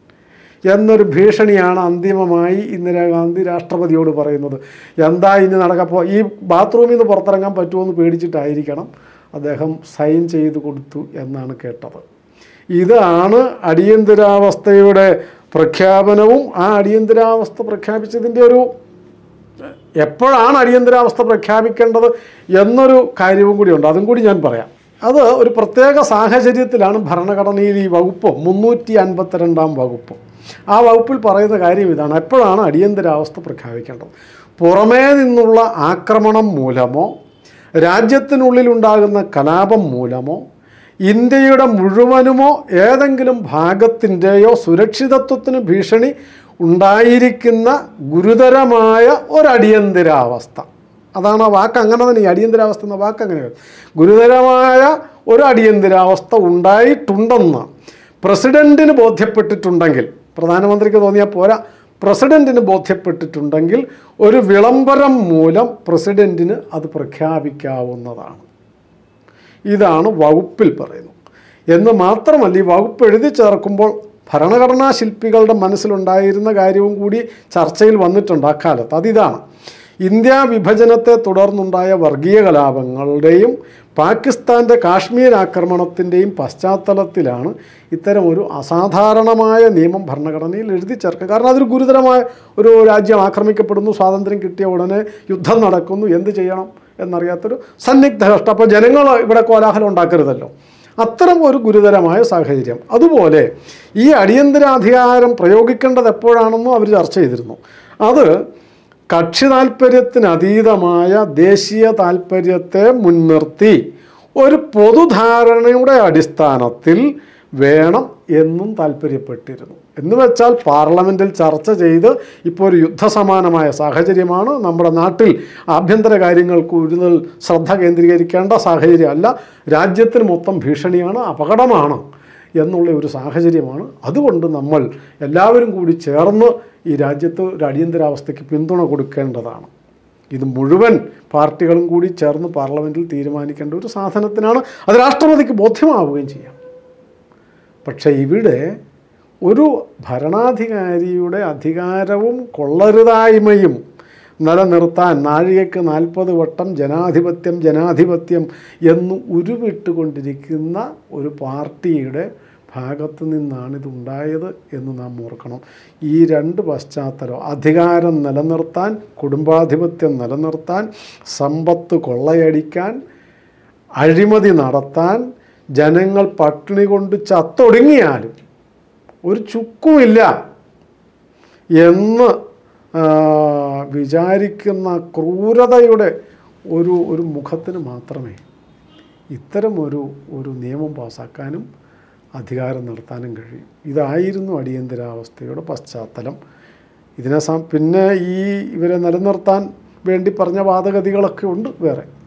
എന്നൊരു ഭീഷണിയാണ് അന്തിമമായി ഇന്ദിരാഗാന്ധി രാഷ്ട്രപതിയോട് പറയുന്നത് എന്താ ഇനി നടക്കപ്പോൾ ഈ ബാത്റൂമിൽ നിന്ന് പുറത്തിറങ്ങാൻ പറ്റുമോ പേടിച്ചിട്ടായിരിക്കണം അദ്ദേഹം സൈൻ ചെയ്ത് കൊടുത്തു എന്നാണ് കേട്ടത് ഇതാണ് അടിയന്തരാവസ്ഥയുടെ പ്രഖ്യാപനവും ആ അടിയന്തരാവസ്ഥ പ്രഖ്യാപിച്ചതിൻ്റെ ഒരു എപ്പോഴാണ് അടിയന്തരാവസ്ഥ പ്രഖ്യാപിക്കേണ്ടത് എന്നൊരു കാര്യവും കൂടിയുണ്ട് അതും കൂടി ഞാൻ പറയാം അത് ഒരു പ്രത്യേക സാഹചര്യത്തിലാണ് ഭരണഘടനയിൽ ഈ വകുപ്പ് മുന്നൂറ്റി അൻപത്തിരണ്ടാം വകുപ്പ് ആ വകുപ്പിൽ പറയുന്ന കാര്യം ഇതാണ് എപ്പോഴാണ് അടിയന്തരാവസ്ഥ പ്രഖ്യാപിക്കേണ്ടത് പുറമേ നിന്നുള്ള ആക്രമണം മൂലമോ രാജ്യത്തിനുള്ളിലുണ്ടാകുന്ന കലാപം മൂലമോ ഇന്ത്യയുടെ മുഴുവനുമോ ഏതെങ്കിലും ഭാഗത്തിൻ്റെയോ സുരക്ഷിതത്വത്തിന് ഭീഷണി ഉണ്ടായിരിക്കുന്ന ഗുരുതരമായ ഒരടിയന്തരാവസ്ഥ അതാണ് ആ വാക്ക് അങ്ങനെ തന്നെ ഈ അടിയന്തരാവസ്ഥ എന്ന വാക്ക് അങ്ങനെ വരും. ഗുരുതരമായ ഒരു അടിയന്തരാവസ്ഥ ഉണ്ടായിട്ടുണ്ടെന്ന് പ്രസിഡന്റിന് ബോധ്യപ്പെട്ടിട്ടുണ്ടെങ്കിൽ പ്രധാനമന്ത്രിക്ക് തോന്നിയാൽ പോരാ പ്രസിഡന്റിന് ബോധ്യപ്പെട്ടിട്ടുണ്ടെങ്കിൽ ഒരു വിളംബരം മൂലം പ്രസിഡന്റിന് അത് പ്രഖ്യാപിക്കാവുന്നതാണ് ഇതാണ് വകുപ്പിൽ പറയുന്നത് എന്ന് മാത്രമല്ല ഈ വകുപ്പ് എഴുതി ചേർക്കുമ്പോൾ ഭരണഘടനാ ശില്പികളുടെ മനസ്സിലുണ്ടായിരുന്ന കാര്യവും കൂടി ചർച്ചയിൽ വന്നിട്ടുണ്ട് അക്കാലത്ത് അതിതാണ് ഇന്ത്യ വിഭജനത്തെ തുടർന്നുണ്ടായ വർഗീയ കലാപങ്ങളുടെയും പാകിസ്ഥാൻ്റെ കാശ്മീർ ആക്രമണത്തിൻ്റെയും പശ്ചാത്തലത്തിലാണ് ഇത്തരം ഒരു അസാധാരണമായ നിയമം ഭരണഘടനയിൽ എഴുതി ചേർക്കുക കാരണം അതൊരു ഗുരുതരമായ ഒരു രാജ്യം ആക്രമിക്കപ്പെടുന്നു സ്വാതന്ത്ര്യം കിട്ടിയ ഉടനെ യുദ്ധം നടക്കുന്നു എന്ത് ചെയ്യണം എന്നറിയാത്തൊരു സന്നിഗ്ധ കഷ്ടം അപ്പോൾ ജനങ്ങൾ ഇവിടെ കോലാഹലം ഉണ്ടാക്കരുതല്ലോ അത്തരം ഒരു ഗുരുതരമായ സാഹചര്യം അതുപോലെ ഈ അടിയന്തരാധികാരം പ്രയോഗിക്കേണ്ടത് എപ്പോഴാണെന്നും അവർ ചർച്ച ചെയ്തിരുന്നു അത് കക്ഷി താല്പര്യത്തിനതീതമായ ദേശീയ താല്പര്യത്തെ മുൻനിർത്തി ഒരു പൊതുധാരണയുടെ അടിസ്ഥാനത്തിൽ വേണം എന്നും താല്പര്യപ്പെട്ടിരുന്നു എന്ന് വെച്ചാൽ പാർലമെൻറ്റിൽ ചർച്ച ചെയ്ത് ഇപ്പോൾ ഒരു യുദ്ധസമാനമായ സാഹചര്യമാണ് നമ്മുടെ നാട്ടിൽ ആഭ്യന്തര കാര്യങ്ങൾ കൂടുതൽ ശ്രദ്ധ കേന്ദ്രീകരിക്കേണ്ട സാഹചര്യമല്ല രാജ്യത്തിന് മൊത്തം ഭീഷണിയാണ് അപകടമാണ് എന്നുള്ള ഒരു സാഹചര്യമാണ് അതുകൊണ്ട് നമ്മൾ എല്ലാവരും കൂടി ചേർന്ന് ഈ രാജ്യത്ത് ഒരു അടിയന്തരാവസ്ഥയ്ക്ക് പിന്തുണ കൊടുക്കേണ്ടതാണ് ഇത് മുഴുവൻ പാർട്ടികളും കൂടി ചേർന്ന് പാർലമെൻറ്റിൽ തീരുമാനിക്കേണ്ട ഒരു സാധനത്തിനാണ് അത് രാഷ്ട്രപതിക്ക് ബോധ്യമാവുകയും ചെയ്യാം പക്ഷേ ഇവിടെ ഒരു ഭരണാധികാരിയുടെ അധികാരവും കൊള്ളരുതായ്മയും നിലനിർത്താൻ നാഴികയ്ക്ക് നാൽപ്പത് വട്ടം ജനാധിപത്യം ജനാധിപത്യം എന്ന് ഉരുവിട്ടുകൊണ്ടിരിക്കുന്ന ഒരു പാർട്ടിയുടെ ഭാഗത്തു നിന്നാണിതുണ്ടായത് എന്ന് നാം ഓർക്കണം ഈ രണ്ട് പശ്ചാത്തലം അധികാരം നിലനിർത്താൻ കുടുംബാധിപത്യം നിലനിർത്താൻ സമ്പത്ത് കൊള്ളയടിക്കാൻ അഴിമതി നടത്താൻ ജനങ്ങൾ പട്ടിണി കൊണ്ട് ചത്തൊടുങ്ങിയാലും ഒരു ചുക്കുമില്ല എന്ന് ആ, വിചാരിക്കുന്ന ക്രൂരതയുടെ ഒരു ഒരു മുഖത്തിന് മാത്രമേ ഇത്തരം ഒരു ഒരു നിയമം പാസ്സാക്കാനും അധികാരം നടത്താനും കഴിയും ഇതായിരുന്നു അടിയന്തരാവസ്ഥയുടെ പശ്ചാത്തലം ഇതിനെ സം പിന്നെ ഈ ഇവരെ നിലനിർത്താൻ വേണ്ടി പറഞ്ഞ വാദഗതികളൊക്കെ ഉണ്ട് വേറെ